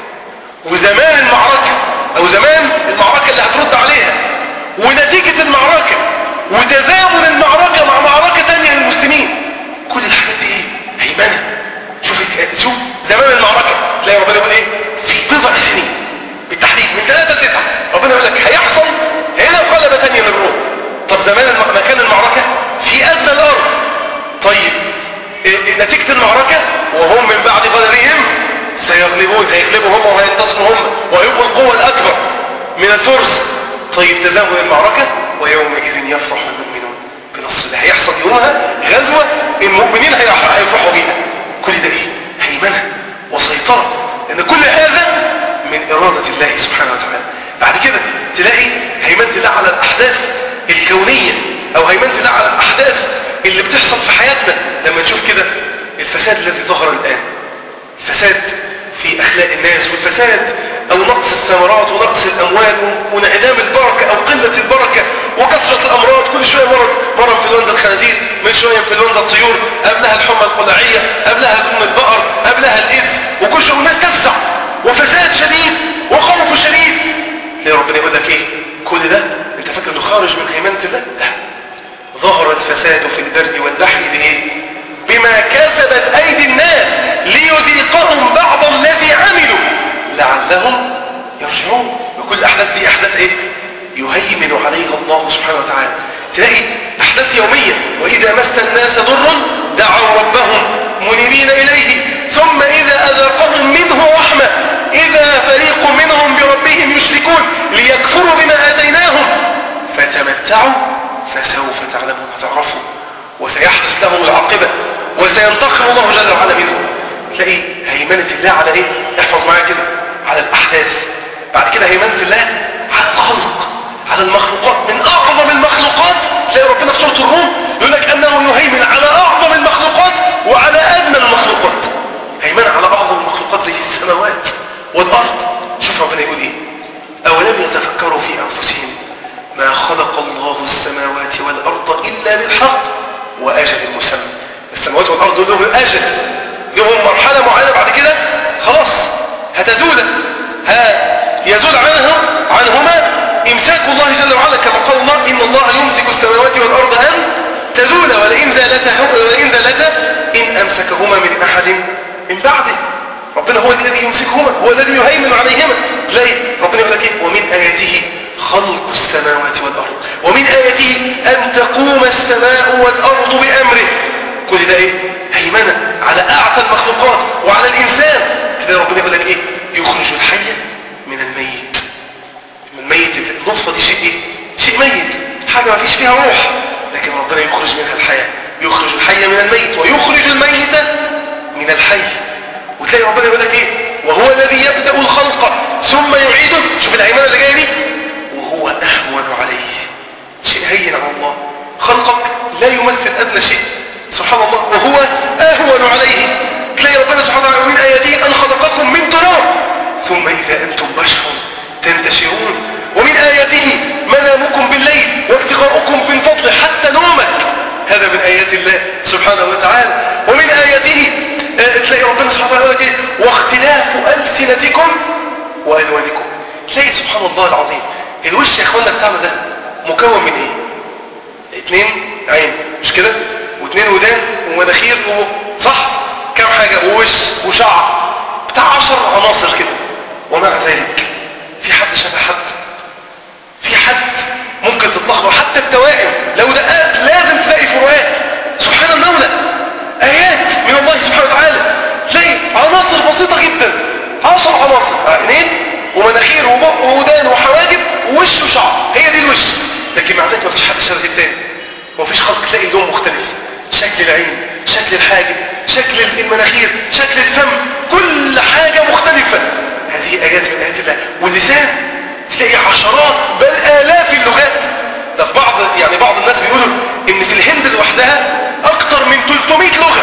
وزمان المعركة أو زمان المعركة اللي هترد عليها ونتيجة المعركة وتزامن المعركة مع معركة ثانية للمسلمين كل الحاجات دي ايه؟ هيمنة شوف شوف زمان المعركة تلاقي ربنا يقول ايه في بضع سنين بالتحديد من ثلاثة لتسعة ربنا يقول لك هيحصل هنا غلبة ثانية للروم طب زمان الم... مكان المعركة في أدنى الأرض طيب إيه نتيجة المعركة وهم من بعد غلبهم سيغلبون هيغلبوا هم وهينتصروا هم وهيبقوا القوة الأكبر من الفرس طيب تزامن المعركة ويومئذ يفرح المؤمنون بنصر الله هيحصل يومها غزوة المؤمنين هيفرحوا بيها كل ده ايه هيمنة وسيطرة لأن كل هذا من إرادة الله سبحانه وتعالى بعد كده تلاقي هيمنة الله على الأحداث الكونية أو هيمنة الله على الأحداث اللي بتحصل في حياتنا لما نشوف كده الفساد الذي ظهر الآن الفساد في أخلاق الناس والفساد أو نقص الثمرات ونقص الأموال وانعدام البركة أو قلة البركة وكثرة الأمراض كل شوية مرض مرة انفلونزا الخنازير من شوية انفلونزا الطيور قبلها الحمى القلعية قبلها دم البقر قبلها الايدز وكل شيء الناس تفزع وفساد شديد وخوف شديد ليه ربنا يقول لك ايه كل ده انت فاكر انه خارج من هيمنة الله لا ظهر الفساد في البر والبحر بايه بما كسبت ايدي الناس ليذيقهم بعض الذي عملوا لعلهم يرجعون وكل الاحداث دي احداث ايه يهيمن عليها الله سبحانه وتعالى تلاقي احداث يومية واذا مس الناس ضر دعوا ربهم منيبين اليه ثم اذا اذاقهم منه رحمة اذا فريق منهم بربهم يشركون ليكفروا بما اتيناهم فتمتعوا فسوف تعلمون وتعرفوا وسيحدث لهم العاقبة وسينتقم الله جل وعلا منهم تلاقي هيمنة الله على ايه احفظ معايا كده على الاحداث بعد كده هيمنة الله على الخلق على المخلوقات من اعظم المخلوقات تلاقي ربنا في سورة الروم يقول لك انه يهيمن على اعظم المخلوقات وعلى ادنى المخلوقات هيمن على اعظم المخلوقات زي السماوات والارض شوف ربنا يقول ايه اولم يتفكروا في انفسهم ما خلق الله السماوات والارض الا بالحق واجل مسمى السماوات والارض لهم اجل لهم مرحله معينه بعد كده خلاص هتزول ها يزول عنها عنهما امساك الله جل وعلا كما قال الله ان الله يمسك السماوات والارض ان تزول ولئن زالتا ولئن زالتا ان امسكهما من احد من بعده ربنا هو الذي يمسكهما هو الذي يهيمن عليهما تلاقي ربنا يقول لك ايه ومن اياته خلق السماوات والارض ومن اياته ان تقوم السماء والارض بامره كل ده ايه هيمنه على اعتى المخلوقات وعلى الانسان تلاقي ربنا يقول لك ايه يخرج الحي من الميت من الميت النطفه دي شيء ايه شيء ميت حاجه ما فيش فيها روح لكن ربنا يخرج منها الحياه يخرج الحي من الميت ويخرج الميت من الحي وتلاقي ربنا يقول لك ايه وهو الذي يبدا الخلق ثم يعيده شوف الايمان اللي جايه دي وهو اهون عليه شيء هين على الله خلقك لا يمثل ادنى شيء سبحان الله وهو اهون عليه تلاقي ربنا سبحانه وتعالى من اياته ان خلقكم من تراب ثم اذا انتم بشر تنتشرون ومن اياته منامكم بالليل وابتغاؤكم من فضله حتى نومك هذا من ايات الله سبحانه وتعالى ومن اياته تلاقي ربنا سبحانه وتعالى يقول ايه واختلاف السنتكم والوانكم تلاقي سبحان الله العظيم الوش يا اخوانا بتاعنا ده مكون من ايه اتنين عين مش كده واتنين ودان ومناخير و... صح كم حاجة ووش وشعر بتاع عشر عناصر كده ومع ذلك في حد شبه حد في حد ممكن تتلخبط حتى التوائم لو دققت لازم تلاقي فروقات سبحان المولى ايات من الله سبحانه وتعالى تلاقي عناصر بسيطة جدا عشر عناصر عينين ومناخير وبق وودان وحواجب ووش وشعر هي دي الوش لكن مع ذلك مفيش حد شبه التاني مفيش خلق تلاقي اللون مختلف شكل العين شكل الحاجب شكل المناخير شكل الفم كل حاجة مختلفة هذه آيات من آيات الله واللسان تلاقي عشرات بل آلاف اللغات ده في بعض يعني بعض الناس بيقولوا ان في الهند لوحدها اكتر من 300 لغة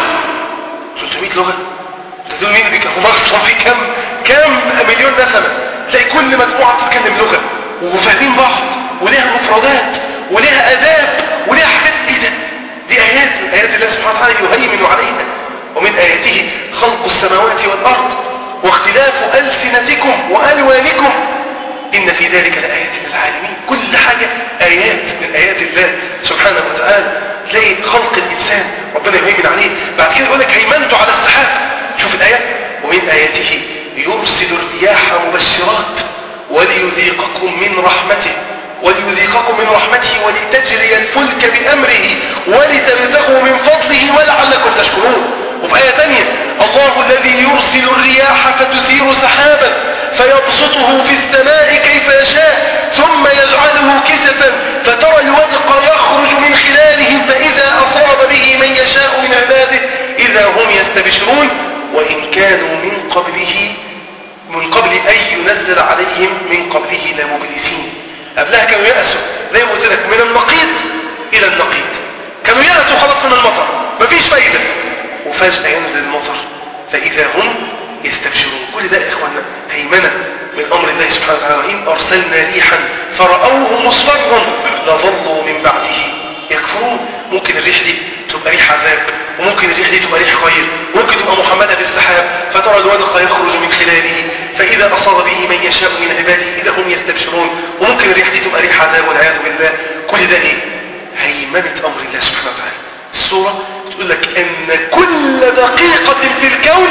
300 لغة تقول مين بك هم اصلا في كم كم مليون نسمة تلاقي كل مجموعة تتكلم لغة وفاهمين بعض وليها مفردات وليها اداب وليها حاجات ايه ده دي ايات من ايات الله سبحانه وتعالى يهيمن عليها ومن اياته خلق السماوات والارض واختلاف السنتكم والوانكم ان في ذلك لايات للعالمين كل حاجة ايات من ايات الله سبحانه وتعالى تلاقي خلق الانسان ربنا يهيمن عليه بعد كده يقول لك هيمنته على السحاب شوف الايات ومن اياته يرسل الرياح مبشرات وليذيقكم من رحمته وليذيقكم من رحمته ولتجري الفلك بأمره ولتبتغوا من فضله ولعلكم تشكرون وفي آية ثانية الله الذي يرسل الرياح فتثير سحابا فيبسطه في السماء كيف يشاء ثم يجعله كسفا فترى الودق يخرج من خلاله فإذا أصاب به من يشاء من عباده إذا هم يستبشرون وإن كانوا من قبله من قبل أن ينزل عليهم من قبله لمبلسين قبلها كانوا يأسوا زي ما قلت لك من النقيض إلى النقيض كانوا يأسوا خلاص من المطر مفيش فايدة وفجأة ينزل المطر فإذا هم يستبشرون كل ده يا إخوانا هيمنة من أمر الله سبحانه وتعالى وإن أرسلنا ريحا فرأوه مصفرا لظلوا من بعده يكفرون ممكن الريح دي تبقى ريح عذاب وممكن الريح دي تبقى ريح خير ممكن تبقى محمدة بالسحاب فترى الودق يخرج من خلاله فإذا أصاب به من يشاء من عباده إذا هم يستبشرون وممكن الريح دي تبقى ريح عذاب والعياذ بالله كل ده إيه؟ هيمنة أمر الله سبحانه وتعالى السورة تقول لك أن كل دقيقة في الكون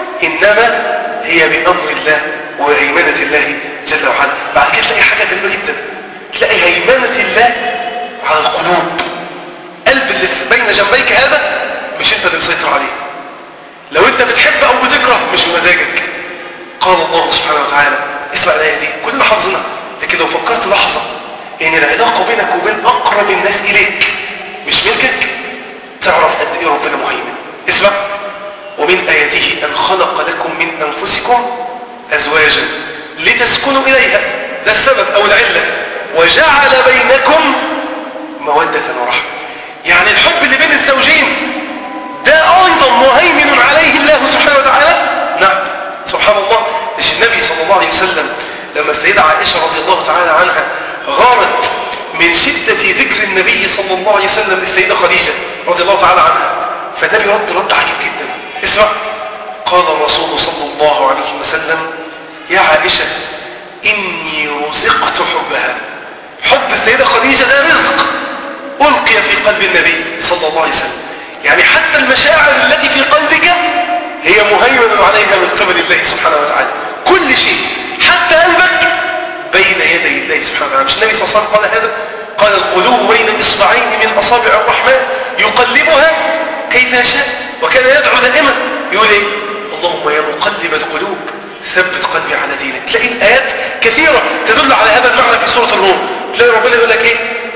إنما هي بأمر الله وهيمنة الله جل وعلا بعد كده تلاقي حاجة غريبة جدا تلاقي هيمنة الله على القلوب قلب اللي بين جنبيك هذا مش انت اللي مسيطر عليه لو انت بتحب او بتكره مش بمزاجك قال الله سبحانه وتعالى اسمع الايه دي كلنا حافظينها لكن لو فكرت لحظه ان العلاقه بينك وبين اقرب الناس اليك مش ملكك تعرف قد ايه ربنا مهيمن اسمع ومن اياته ان خلق لكم من انفسكم ازواجا لتسكنوا اليها ده السبب او العله وجعل بينكم موده ورحمه يعني الحب اللي بين الزوجين ده ايضا مهيمن عليه الله سبحانه وتعالى نعم سبحان الله مش النبي صلى الله عليه وسلم لما السيدة عائشة رضي الله تعالى عنها غارت من شدة ذكر النبي صلى الله عليه وسلم للسيدة خديجة رضي الله تعالى عنها فالنبي رد رد عجيب جدا اسمع قال الرسول صلى الله عليه وسلم يا عائشة إني رزقت حبها حب السيدة خديجة ده رزق ألقي في قلب النبي صلى الله عليه وسلم يعني حتى المشاعر التي في قلبك هي مهيمن عليها من قبل الله سبحانه وتعالى كل شيء حتى قلبك بين يدي الله سبحانه وتعالى مش النبي صلى الله عليه وسلم قال هذا قال القلوب بين إصبعين من أصابع الرحمن يقلبها كيف يشاء وكان يدعو دائما يقول ايه اللهم يا مقلب القلوب ثبت قلبي على دينك تلاقي الآيات كثيرة تدل على هذا المعنى في سورة الروم تلاقي ربنا يقول لك ايه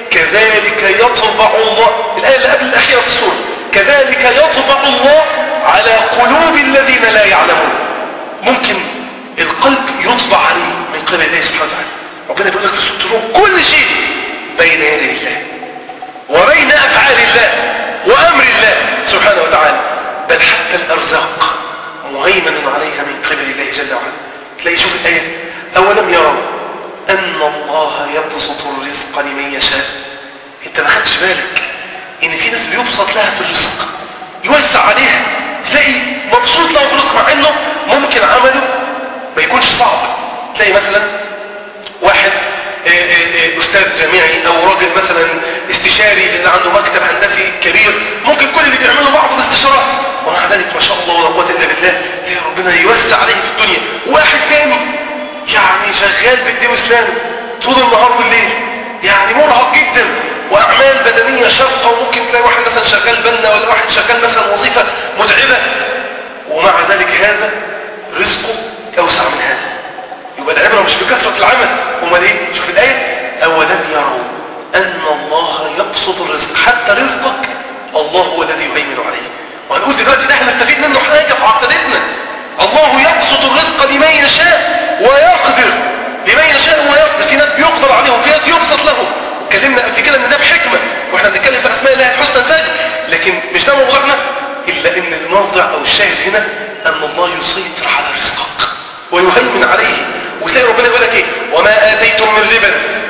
كذلك يطبع الله الآية اللي قبل الأخيرة في السورة كذلك يطبع الله على قلوب الذين لا يعلمون ممكن القلب يطبع عليه من قبل الله سبحانه وتعالى ربنا بيقول لك في سورة الروم كل شيء بين يدي الله وبين أفعال الله وأمر الله سبحانه وتعالى بل حتى الأرزاق مهيمن عليها من قبل الله جل وعلا تلاقي شوف الآية أولم يروا أن الله يبسط الرزق لمن يشاء انت ما خدتش بالك ان في ناس بيبسط لها في الرزق يوسع عليها تلاقي مبسوط له في الرزق مع انه ممكن عمله ما يكونش صعب تلاقي مثلا واحد اه اه اه استاذ جامعي او راجل مثلا استشاري اللي عنده مكتب هندسي كبير ممكن كل اللي بيعمله بعض الاستشارات ومع ذلك ما شاء الله ولا قوه الا بالله تلاقي ربنا يوسع عليه في الدنيا واحد تاني يعني شغال بايديه واسلام طول النهار والليل يعني مرهق جدا واعمال بدنيه شاقه وممكن تلاقي واحد مثلا شغال بنا ولا واحد شغال مثلا وظيفه متعبه ومع ذلك هذا رزقه اوسع من هذا يبقى العبره مش بكثره العمل امال ايه شوف الايه اولم يروا ان الله يبسط الرزق حتى رزقك الله هو الذي يهيمن عليه وهنقول دلوقتي ده احنا نستفيد منه حاجه في عقيدتنا الله يبسط الرزق لمن يشاء ويقدر لمن يشاء ويقدر في ناس بيقدر عليهم في ناس يبسط لهم اتكلمنا قبل كده ان ده بحكمه واحنا بنتكلم في اسماء الله الحسنى ثاني لكن مش ده موضوعنا الا ان الموضع او الشاهد هنا ان الله يسيطر على رزقك ويهيمن عليه وتلاقي ربنا يقول لك ايه وما اتيتم من ربا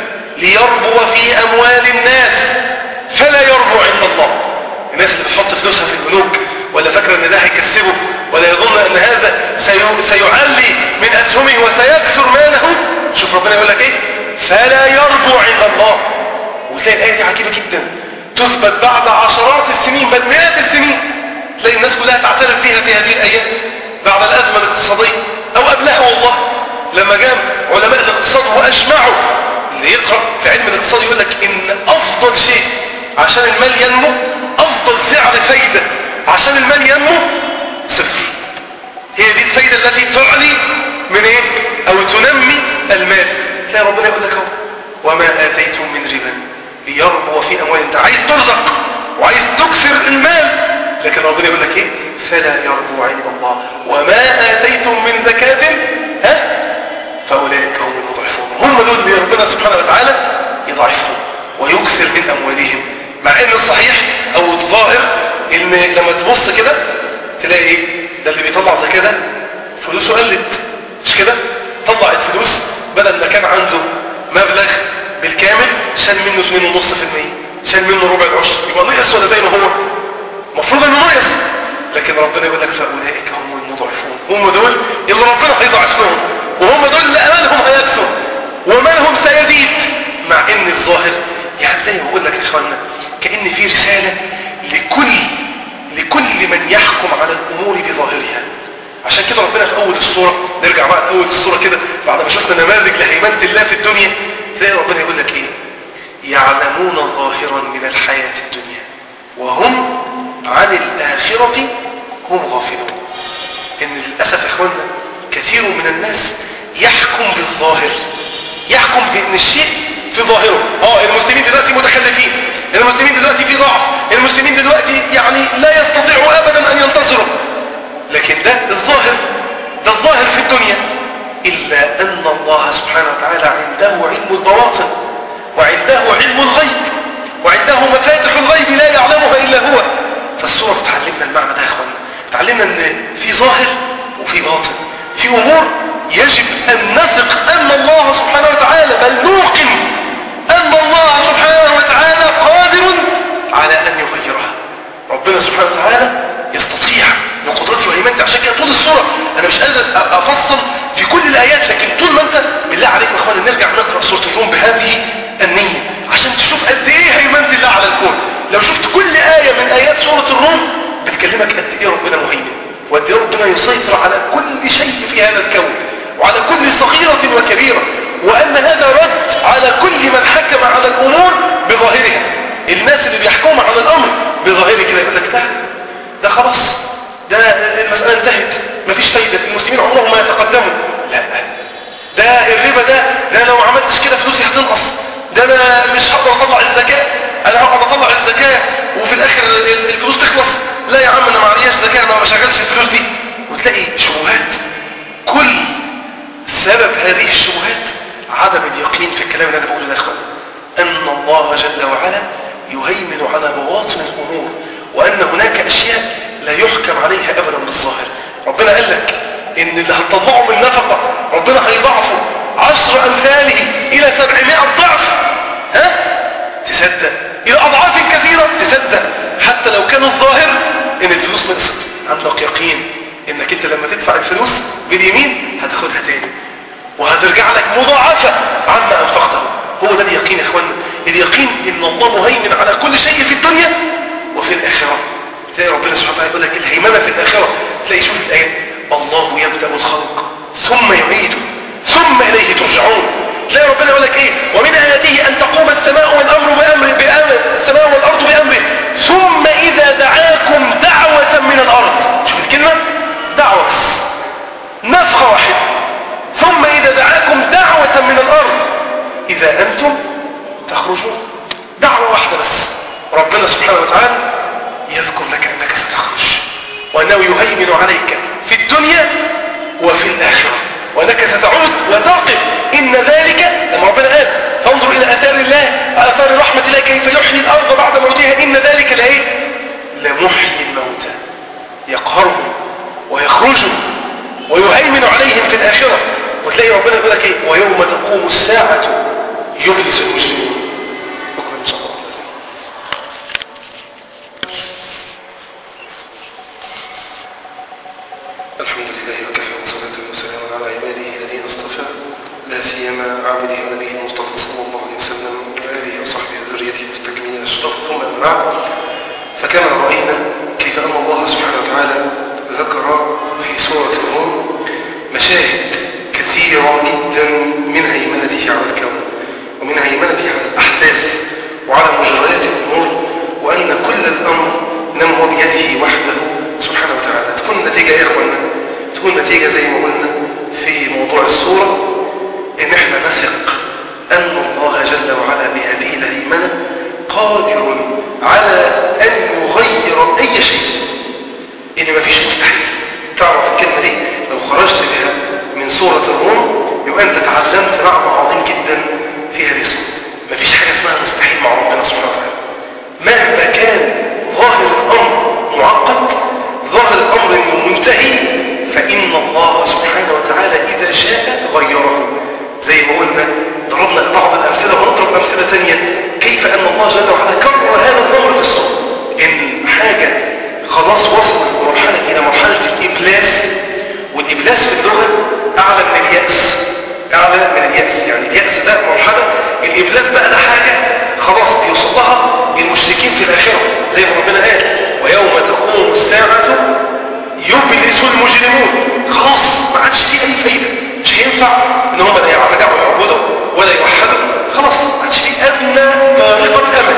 ليربو في اموال الناس فلا يربو عند الله الناس اللي بتحط فلوسها في البنوك ولا فاكره ان ده هيكسبه ولا يظن ان هذا سيعلي من اسهمه وسيكثر ماله شوف ربنا يقول لك ايه فلا يربو عند الله وتلاقي الايه دي عجيبه جدا تثبت بعد عشرات السنين بل مئات السنين تلاقي الناس كلها تعترف بها في هذه الايام بعد الازمه الاقتصاديه او قبلها والله لما جاء علماء الاقتصاد واجمعوا اللي يقرا في علم الاقتصاد يقول لك ان افضل شيء عشان المال ينمو افضل سعر فايده عشان المال ينمو صفر هي دي الفايده التي تعلي من ايه او تنمي المال تلاقي ربنا يقول لك اهو وما اتيتم من ربا ليربو في اموال انت عايز ترزق وعايز تكثر المال لكن ربنا يقول لك ايه فلا يربو عند الله وما اتيتم من زكاه ها فاولئك هم المضعفون هم دول اللي ربنا سبحانه وتعالى يضعفهم ويكثر من اموالهم مع ان الصحيح او الظاهر ان لما تبص كده تلاقي ايه ده اللي بيطلع زكاه ده فلوسه قلت مش كده طلع الفلوس بدل ما كان عنده مبلغ بالكامل شال منه 2.5% اتشال منه ربع العشر يبقى نقص ولا زي ما هو المفروض انه نقص لكن ربنا يقول لك فاولئك هم المضعفون هم دول اللي ربنا هيضعف لهم وهم دول اللي امالهم هيكسر ومالهم سيزيد مع ان الظاهر يعني زي ما بقول لك يا اخوانا كان في رساله لكل لكل من يحكم على الامور بظاهرها عشان كده ربنا في اول الصوره نرجع بقى اول الصوره كده بعد ما شفنا نماذج لهيمنه الله في الدنيا تلاقي ربنا يقول لك ايه يعلمون ظاهرا من الحياه الدنيا وهم عن الاخره هم غافلون ان للاسف يا اخوانا كثير من الناس يحكم بالظاهر يحكم بان الشيء في ظاهره اه المسلمين دلوقتي متخلفين المسلمين دلوقتي في ضعف المسلمين دلوقتي يعني لا يستطيعوا ابدا ان ينتصروا لكن ده الظاهر ده الظاهر في الدنيا الا ان الله سبحانه وتعالى عنده علم البواطن وعنده علم الغيب وعنده مفاتح الغيب لا يعلمها الا هو فالسوره بتعلمنا المعنى ده يا اخوانا تعلمنا ان في ظاهر وفي باطن في امور يجب ان نثق ان الله سبحانه وتعالى بل نوقن ان الله سبحانه وتعالى قادر على ان يغيرها ربنا سبحانه وتعالى يستطيع بقدرته وهيمنته عشان كده طول الصورة انا مش قادر افصل في كل الايات لكن طول ما انت بالله عليك يا اخوانا نرجع نقرا سوره الروم بهذه النيه عشان تشوف قد ايه هيمنه الله على الكون لو شفت كل ايه من ايات سوره الروم بتكلمك قد ايه ربنا مهيمن وقد ايه ربنا يسيطر على كل شيء في هذا الكون وعلى كل صغيره وكبيره وان هذا رد على كل من حكم على الامور بظاهرها الناس اللي بيحكموا على الامر بظاهره كده يقول لك ده ده خلاص ده المسألة انتهت مفيش فايدة المسلمين عمرهم ما يتقدموا لا ده الربا ده ده لو ما عملتش كده فلوسي هتنقص ده انا مش هقدر اطلع الزكاة انا هقعد اطلع الزكاة وفي الاخر الفلوس تخلص لا يا عم انا ما علياش زكاة انا ما بشغلش الفلوس دي وتلاقي شبهات كل سبب هذه الشبهات عدم اليقين في الكلام اللي انا بقوله ده يا اخوان ان الله جل وعلا يهيمن على بواطن الامور وان هناك اشياء لا يحكم عليها ابدا بالظاهر ربنا قال لك ان اللي هتطلعه من نفقة ربنا هيضعفه عشر امثاله الى سبعمائة ضعف ها تصدق الى اضعاف كثيرة تصدق حتى لو كان الظاهر ان الفلوس نقصت عندك يقين انك انت لما تدفع الفلوس باليمين هتاخدها تاني وهترجع لك مضاعفة عما انفقته هو ده اليقين يا اخوانا اليقين ان الله مهيمن على كل شيء في الدنيا وفي الاخره تلاقي ربنا سبحانه وتعالى يقول لك الهيمنه في الاخره تلاقي شوف الايه الله يبدا الخلق ثم يعيده ثم اليه ترجعون تلاقي ربنا يقول لك ايه ومن اياته ان تقوم السماء والامر بامر بامر السماء والارض بامره ثم اذا دعاكم دعوه من الارض شوف الكلمه دعوه بس نفخه واحده ثم اذا دعاكم دعوه من الارض اذا انتم تخرجون دعوه واحده بس ربنا سبحانه وتعالى يذكر لك أنك ستخرج وأنه يهيمن عليك في الدنيا وفي الآخرة وأنك ستعود وتقف إن ذلك لما ربنا قال فانظر إلى أثار الله أثار رحمة الله كيف يحيي الأرض بعد موتها إن ذلك لإيه لمحيي الموتى يقهرهم ويخرجهم ويهيمن عليهم في الآخرة وتلاقي ربنا يقول لك إيه ويوم تقوم الساعة يبلس المجرمون بكرة إن شاء الله الحمد لله وكفى وصلاة وسلام على عباده الذين اصطفى لا سيما عبده ونبيه المصطفى صلى الله عليه وسلم وآله وصحبه وذريته مستكملين الشرف ثم أما بعد فكما رأينا كيف أن الله سبحانه وتعالى ذكر في سورة الروم مشاهد كثيرة جدا من هيمنته على الكون ومن هيمنته على الأحداث وعلى مجريات الأمور وأن كل الأمر إنما هو بيده وحده سبحانه وتعالى تكون النتيجة يا إخوانا تكون النتيجة زي ما قلنا في موضوع السورة إن إحنا نثق أن الله جل وعلا بهذه الهيمنة قادر على أن يغير أي شيء إن مفيش مستحيل تعرف الكلمة دي لو خرجت بها من سورة الروم يبقى أنت تعلمت معنى عظيم جدا في هذه السورة مفيش حاجة اسمها مستحيل مع ربنا سبحانه وتعالى مهما كان ظاهر الأمر معقد ظاهر الأمر انه منتهي فإن الله سبحانه وتعالى إذا شاء غيره زي ما قلنا ضربنا بعض الأمثلة ونضرب نضرب أمثلة ثانية كيف أن الله جل وعلا كرر هذا الأمر في السورة إن حاجة خلاص وصلت مرحلة إلى مرحلة الإبلاس والإبلاس في اللغة أعلى من اليأس أعلى من اليأس يعني اليأس ده مرحلة الإبلاس بقى ده حاجة خلاص بيوصل لها المشركين في الآخرة زي ما ربنا قال ويوم تقوم الساعة يبلس المجرمون خلاص ما عادش فيه أي فايدة مش هينفع إن هم لا يرجعوا يعبدوا ولا يوحدوا خلاص ما عادش فيه أدنى طريقة أمل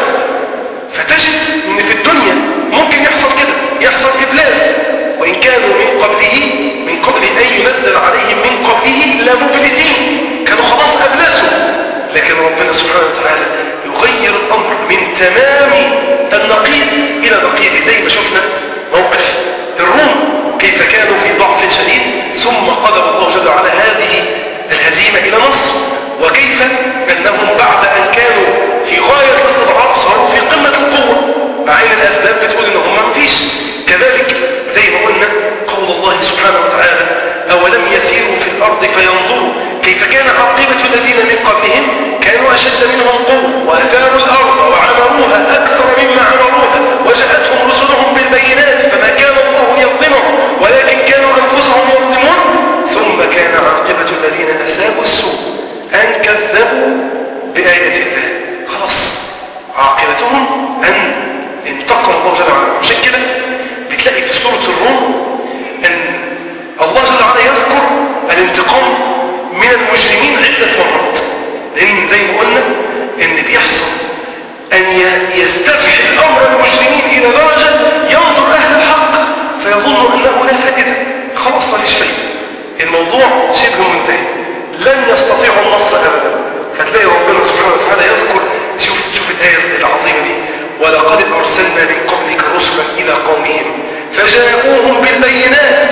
فتجد إن في الدنيا ممكن يحصل كده يحصل إبلاس وإن كانوا من قبله من قبل أن ينزل عليهم من قبله لمبلسين كانوا خلاص أبلسوا لكن ربنا سبحانه وتعالى يغير الأمر من تمام النقيض إلى نقيض زي ما شفنا موقف الروم كيف كانوا في ضعف شديد ثم قدر الله جل وعلا هذه الهزيمة إلى نصر وكيف أنهم بعد أن كانوا في غاية الاستضعاف صاروا في قمة القوة مع أن الأسباب بتقول إن هم مفيش كذلك زي ما قلنا قول الله سبحانه وتعالى أولم يسيروا في الأرض فينظروا كيف كان عاقبة الذين من قبلهم كانوا أشد منهم قوة وأثاروا الأرض وعمروها أكثر مما عمروها وجاءتهم رسلهم بالبينات فما كان الله يظلمهم ولكن كانوا أنفسهم يظلمون ثم كان عاقبة الذين أساءوا السوء أن كذبوا بآية الله خلاص عاقبتهم أن انتقم الله جل وعلا عشان كده بتلاقي في سورة الروم أن الله جل وعلا يذكر الانتقام من المجرمين عدة مرات لأن زي ما قلنا أن بيحصل أن يستفحي الأمر المجرمين إلى درجة ينظر أهل الحق فيظن أنه لا فائدة خلاص ماليش فايدة الموضوع شبه منتهي لن يستطيعوا النص أبدا فتلاقي ربنا سبحانه وتعالى يذكر شوف شوف الآية العظيمة دي ولقد أرسلنا من قبلك رسلا إلى قومهم فجاءوهم بالبينات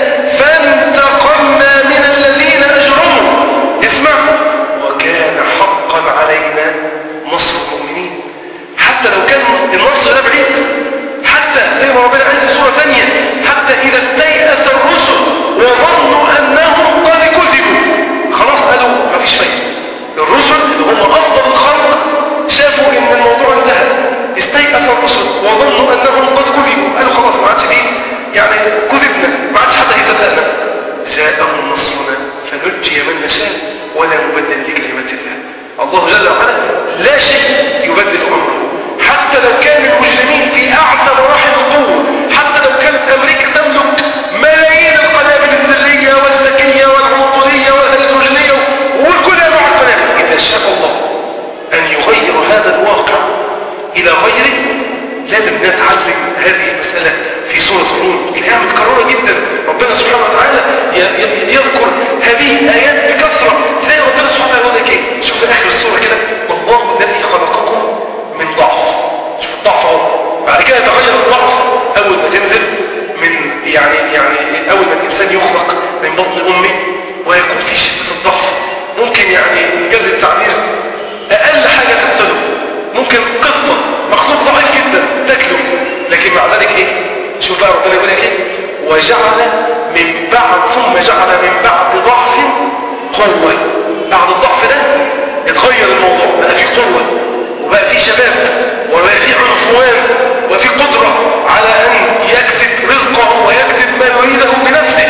فانتقمنا من الذين أجرموا اسمع وكان حقا علينا نصر المؤمنين حتى لو كان النصر ده بعيد حتى زي ما ربنا قال في سورة ثانية حتى إذا استيأس الرسل وظنوا أنهم قد كذبوا خلاص قالوا مفيش فايدة الرسل اللي هم أفضل الخلق شافوا إن الموضوع انتهى استيأس الرسل وظنوا أنهم قد كذبوا قالوا خلاص ما عادش دي يعني كذبنا ما عادش حد هيصدقنا جاءهم نصرنا فنجي من نشاء ولا مبدل لكلمات الله الله جل وعلا لا شيء يبدل أمره حتى لو كان المسلمين في أعلى مراحل القوة حتى لو كانت أمريكا تملك ملايين القنابل الذرية والذكية والعنصرية والهيدروجينية وكل أنواع القنابل إذا شاء الله أن يغير هذا الواقع إلى غيره لازم نتعلم هذه المسألة في سورة الروم الآية متكررة جدا ربنا سبحانه وتعالى يذكر هذه الآيات بكثرة زي ربنا سبحانه وتعالى يقول لك ايه شوف في آخر السورة كده والله الذي خلقكم من ضعف شوف الضعف اهو بعد كده يتغير الضعف أول ما تنزل من يعني يعني أول ما الإنسان يخلق من بطن أمه ويكون في شدة الضعف ممكن يعني إنجاز التعبير أقل حاجة تقتله ممكن قطة مخلوق ضعيف جدا تاكله لكن مع ذلك ايه شوف بقى ربنا يقول لك ايه وجعل من بعد ثم جعل من بعد ضعف قوة بعد الضعف ده اتغير الموضوع بقى في قوة وبقى في شباب وبقى في عنفوان وفي قدرة على ان يكسب رزقه ويكسب ما يريده بنفسه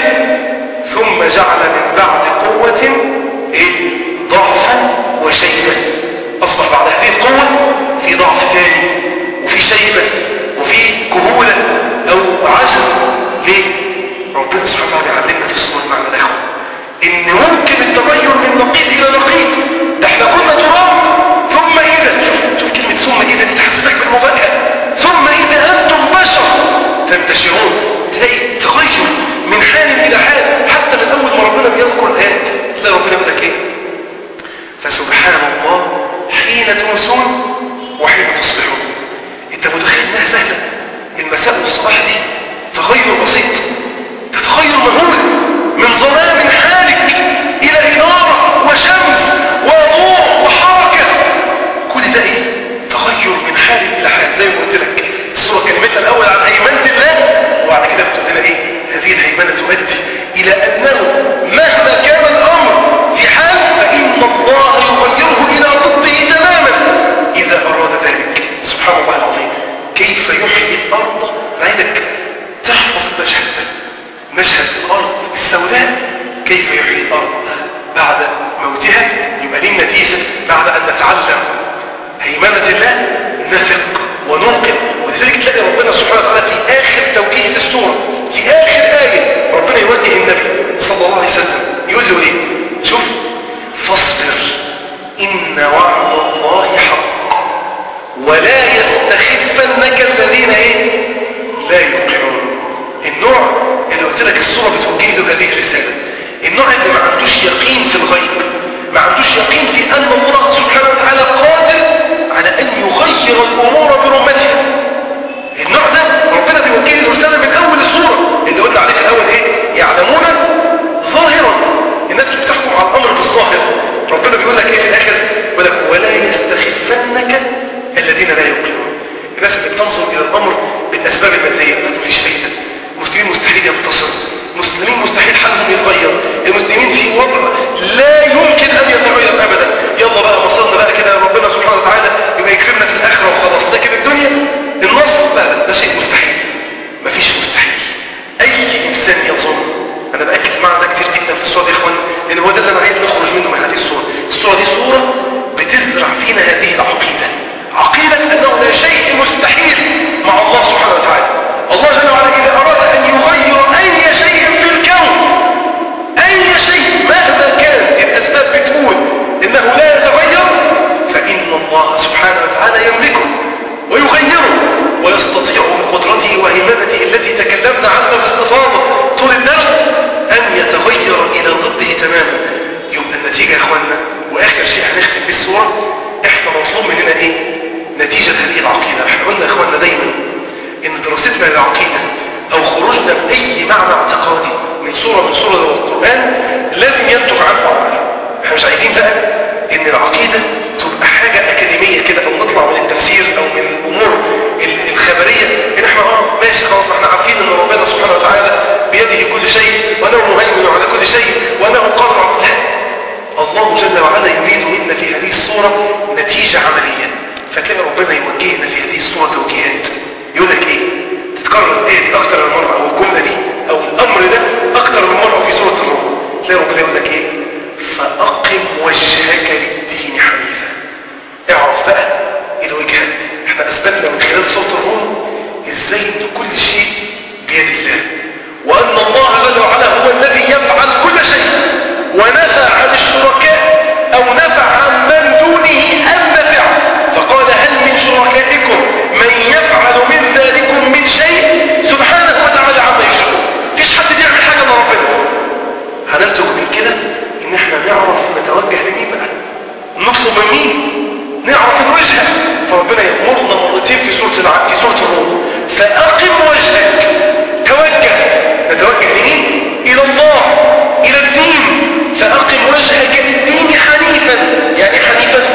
ثم جعل من بعد قوة ايه ضعفا وشيبا اصبح بعد هذه القوة في ضعف ثاني وفي شيبة وفي كهولة او عجز ليه ربنا سبحانه وتعالى يعلمنا في الصورة معنى الاخوة ان ممكن التغير من نقيض الى نقيض ده احنا كنا تراب ثم اذا شوف شوف كلمة ثم اذا دي تحسسك بالمفاجأة ثم اذا انتم بشر تنتشرون تلاقي تغير من حال الى حال حتى من اول ما ربنا بيذكر الايات تلاقي ربنا يقول لك ايه فسبحان الله حين تمسون وحين تصبحون انت متخيل انها سهلة المساء والصباح دي تغير بسيط تتغير مهول من ظلام حالك الى انارة وشمس وضوء وحركة كل ده ايه تغير من حال الى حال زي ما قلت لك الصورة كلمتها الاول عن هيمنة الله وبعد كده بتقول لنا ايه هذه الهيمنة تؤدي الى انه مهما كان الامر في حال فان الله يغيره الى ضده تماما نثق ونوقن ولذلك تلاقي ربنا سبحانه وتعالى في آخر توجيه للسورة في آخر آية ربنا يوجه النبي صلى الله عليه وسلم يقول له ايه شوف فاصبر إن وعد الله حق ولا يستخفنك الذين ايه لا يوقنون النوع اللي قلت لك الصورة بتوجه له هذه الرسالة النوع اللي ما عندوش يقين في الغيب ما عندوش يقين في أن الله سبحانه وتعالى قادر على أن يغير الأمور برمتها النوع ده ربنا بيوجه له رسالة من أول الصورة اللي قلنا عليه في الأول إيه يعلمون ظاهرا الناس اللي بتحكم على الأمر بالظاهر ربنا بيقول لك إيه في الآخر بيقول لك ولا يستخفنك الذين لا يوقنون الناس اللي بتنظر إلى الأمر بالأسباب المادية ما فيش فايدة المسلمين مستحيل ينتصروا المسلمين مستحيل حالهم يتغير المسلمين في وضع لا يمكن أن يتغير أبدا يلا بقى وصلنا بقى كده ربنا سبحانه وتعالى يبقى يكرمنا في الآخرة وخلاص لكن الدنيا النصر لا لا ده شيء مستحيل مفيش مستحيل أي إنسان يظن أنا بأكد معنى ده كتير جدا في الصورة دي يا إخوان لأن هو ده اللي أنا عايز نخرج منه من هذه الصورة الصورة دي صورة بتزرع فينا هذه العقيدة عقيدة أنه لا شيء مستحيل مع الله سبحانه وتعالى الله جل وعلا إذا أراد أن يغير أي شيء في الكون أي شيء مهما كانت الأسباب بتقول إنه لا يتغير فإن الله سبحانه وتعالى يملكه ويغيره ويستطيع بقدرته وهمته التي تكلمنا عنها باستفاضة طول الدرس أن يتغير إلى ضده تماما يبقى النتيجة يا إخواننا وآخر شيء هنختم بالصورة إحنا مطلوب مننا إيه؟ نتيجة هذه العقيدة إحنا قلنا يا إخواننا دايما إن دراستنا للعقيدة أو خروجنا بأي معنى اعتقادي من صورة من صورة القرآن لازم ينتج عنه عمل احنا مش عايزين بقى ان العقيدة تبقى حاجة اكاديمية كده او نطلع من التفسير او من الامور الخبرية ان احنا اه ماشي خلاص احنا عارفين ان ربنا سبحانه وتعالى بيده كل شيء وانه مهيمن على كل شيء وانه قادر على لا الله جل وعلا يريد منا في هذه الصورة نتيجة عملية فتلاقي ربنا يوجهنا في هذه الصورة توجيهات يقول لك ايه تتكرر الايه دي اكتر من مرة او الجملة دي او الامر ده اكتر من مرة في سورة الروم تلاقي ربنا يقول لك ايه فاقم وجهك للدين حنيفا اعرف بقى الوجهة احنا اثبتنا من خلال سورة الروم ازاي ان كل شيء بيد الله وان الله جل وعلا هو الذي يفعل كل شيء ونفى عن الشركاء او نفى عن من دونه النفع فقال هل من شركائكم من يفعل من ذلكم من شيء سبحانه وتعالى عما يشركون مفيش حد بيعمل حاجه الا ربنا هننتج من كده ان احنا نعرف نتوجه لمين بقى نطلب من مين نعرف الوجهه فربنا يامرنا مرتين في سوره الع... في سوره الروم فاقم وجهك توجه نتوجه لمين الى الله الى الدين فاقم وجهك للدين حنيفا يعني حنيفا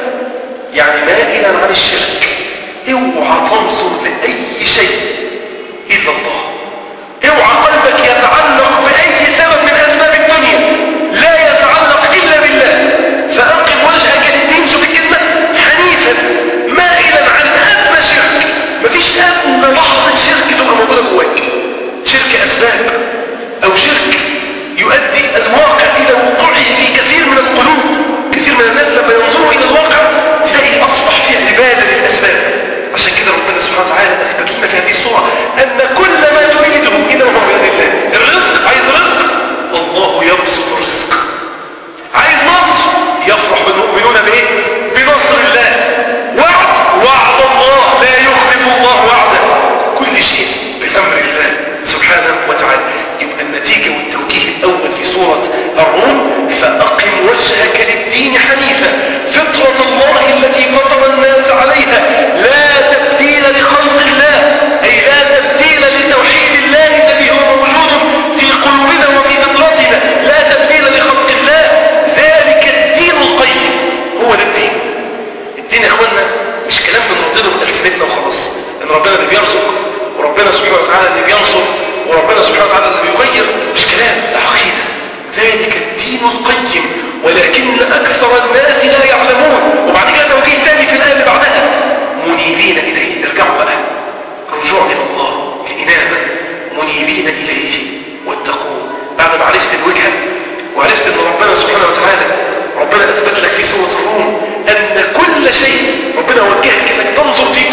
يعني مائلا عن الشرك اوعى تنظر لاي شيء الا الله اوعى قلبك يتعلق باي سبب من اسباب الدنيا لا يتعلق الا بالله فاقم وجهك للدين شوف الكلمه حنيفا مائلا عن ادنى شرك مفيش ادنى لحظه شرك تبقى موجوده جواك شرك اسباب او شرك يؤدي الواقع الى وقوعه في كثير من القلوب كثير من الناس لما ينظروا الى الواقع تلاقي اصبح فيه عباده للاسباب عشان كده ربنا سبحانه وتعالى اثبت لنا في هذه الصوره ان كل ما تريده انما هو بيد الله الرزق عايز رزق الله يبسط الرزق عايز نصر يفرح المؤمنون بايه بنصر الله وعد وعد الله لا يخلف الله وعده كل شيء بامر الله سبحانه وتعالى يبقى النتيجه والتوجيه الاول في سوره الروم فاقم وجهك للدين حنيفا فطره الله التي فطر الناس عليها لا تبديل لخلق الله اي لا تبديل لتوحيد الله الذي هو موجود في قلوبنا وفي فطرتنا لا تبديل لخلق الله ذلك الدين القيم هو ده الدين الدين يا اخوانا مش كلام بنردده بألسنتنا وخلاص ان ربنا اللي بيرزق وربنا سبحانه وتعالى اللي بينصر وربنا سبحانه وتعالى اللي بيغير مش كلام ده عقيده ذلك الدين القيم ولكن اكثر الناس لا يعلمون وبعد كده توجيه ثاني في الايه اللي بعدها منيبين اليه ارجعوا بقى رجوع الى الله الانابه منيبين اليه واتقوه بعد ما عرفت الوجهه وعرفت ان ربنا سبحانه وتعالى ربنا اثبت لك في سوره الروم ان كل شيء ربنا وجهك انك تنظر في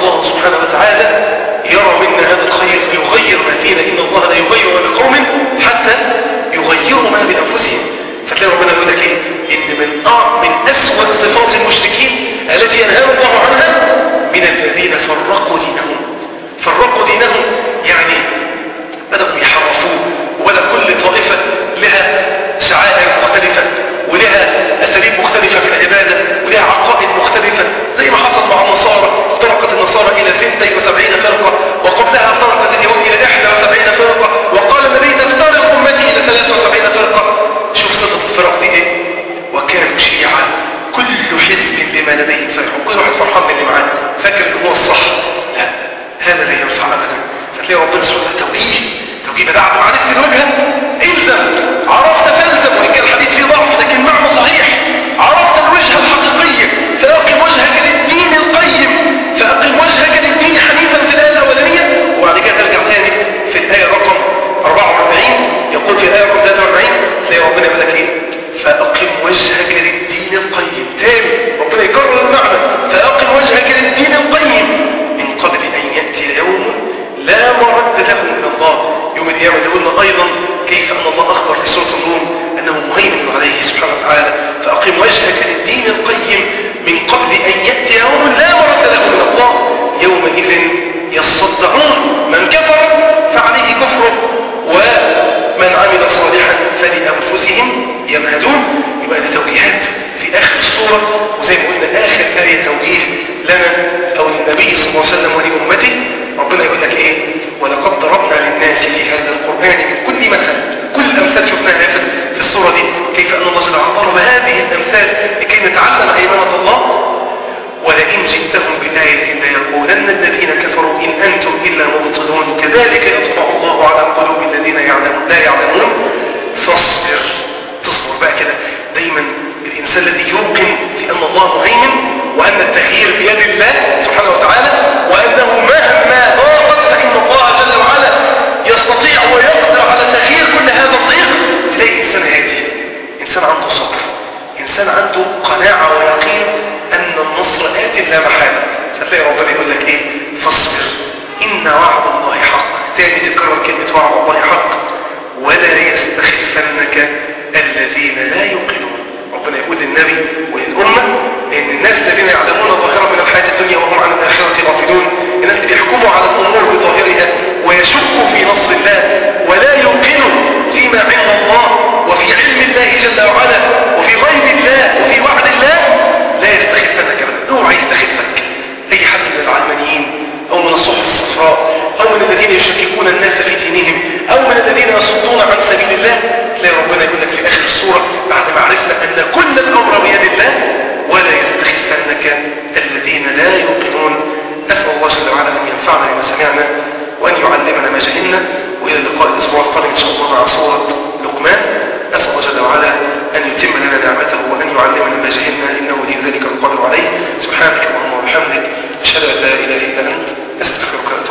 الله سبحانه وتعالى يرى منا هذا الخير فيغير ما فينا إن الله لا يغير ما بقوم حتى يغيروا ما بأنفسهم فتلاقي ربنا يقول لك ايه ان من أع... من اسود صفات المشركين التي ينهى الله عنها من الذين فرقوا دينهم فرقوا دينهم يعني بدأوا يحرفوه ولا كل طائفة لها شعائر مختلفة ولها أساليب مختلفة في العبادة ولها عقائد مختلفة زي ما حصل مع النصارى افترقت النصارى إلى 72 فرقة وقبلها افترقت اليهود إلى 71 فرقة وقال النبي تفترق أمتي إلى 73 فرقة شوف صفة الفرق دي إيه وكانوا شيعا كل حزب بما لديهم فرحون كل واحد فرحان باللي معاه فاكر ان هو الصح لا هذا لا ينفع ابدا فتلاقي ربنا سبحانه وتعالى توجيه توجيه بعد ما عرفت الوجهه الزم عرفت فالزم وان كان الحديث فيه ضعف لكن معنى صحيح عرفت الوجهه الحقيقيه فاقم وجهك للدين القيم فاقم وجهك للدين حنيفا في الايه الاولانيه وبعد كده ترجع تاني في الايه رقم 44 يقول في الايه رقم 43 تلاقي ربنا يقول لك ايه فاقم وجهك للدين القيم تاني ربنا يكرر المعنى فاقم وجهك للدين القيم من قبل ان ياتي يوم لا مرد له من الله يوم القيامه قلنا ايضا كيف ان الله اخبر في سوره الروم انه مهيمن عليه سبحانه وتعالى فاقم وجهك للدين القيم من قبل ان ياتي يوم لا مرد له من الله يومئذ يصدعون من كفر فعليه كفره ومن عمل صالحا فلانفسهم يمهدون يبقى دي توجيهات في اخر الصوره وزي ما قلنا اخر ايه توجيه لنا او للنبي صلى الله عليه وسلم ولامته ربنا يقول لك ايه ولقد ضربنا للناس في هذا القران من كل مثل كل الامثال شفناها في الصوره دي كيف ان الله جل وعلا ضرب هذه الامثال لكي نتعلم ايمانه الله ولئن جئتهم بآية ليقولن الذين كفروا إن أنتم إلا مبطلون كذلك يطبع الله على قلوب الذين يعلمون لا يعلمون فاصبر تصبر بقى كده دايما الإنسان الذي يوقن في أن الله مهيمن وأن التغيير بيد الله سبحانه وتعالى وأنه مهما ضاقت فإن الله جل وعلا يستطيع ويقدر على تغيير كل هذا الضيق تلاقي إنسان هادي إنسان عنده صبر إنسان عنده قناعة ويقين أن النصر آت لا محالة فتلاقي ربنا يقول لك إيه فاصبر إن وعد الله حق تاني تكرر كلمة وعد الله حق ولا يستخفنك الذين لا يوقنون ربنا يقول للنبي وللأمة إن الناس الذين يعلمون ظاهرة من الحياة الدنيا وهم عن الآخرة غافلون الناس اللي بيحكموا على الأمور بظاهرها ويشكوا في نص الله ولا يوقنوا فيما عند الله وفي علم الله جل وعلا وفي غيب الله وفي وعد الله لا يستخفنك ابدا اوعى يستخفك اي حد من العلمانيين او من الصحف الصفراء او من الذين يشككون الناس في دينهم او من الذين يصدون عن سبيل الله تلاقي ربنا يقول لك في اخر السوره بعد ما عرفنا ان كل الامر بيد الله ولا يستخفنك الذين لا يوقنون اسال الله جل وعلا ان ينفعنا بما سمعنا وان يعلمنا ما جهلنا والى اللقاء الاسبوع القادم ان شاء الله مع سوره لقمان اسال الله جل وعلا ان يتم لنا نعمته وان يعلمنا ما جهلنا انه ولي ذلك القادر عليه سبحانك اللهم وبحمدك اشهد ان لا اله الا انت استغفرك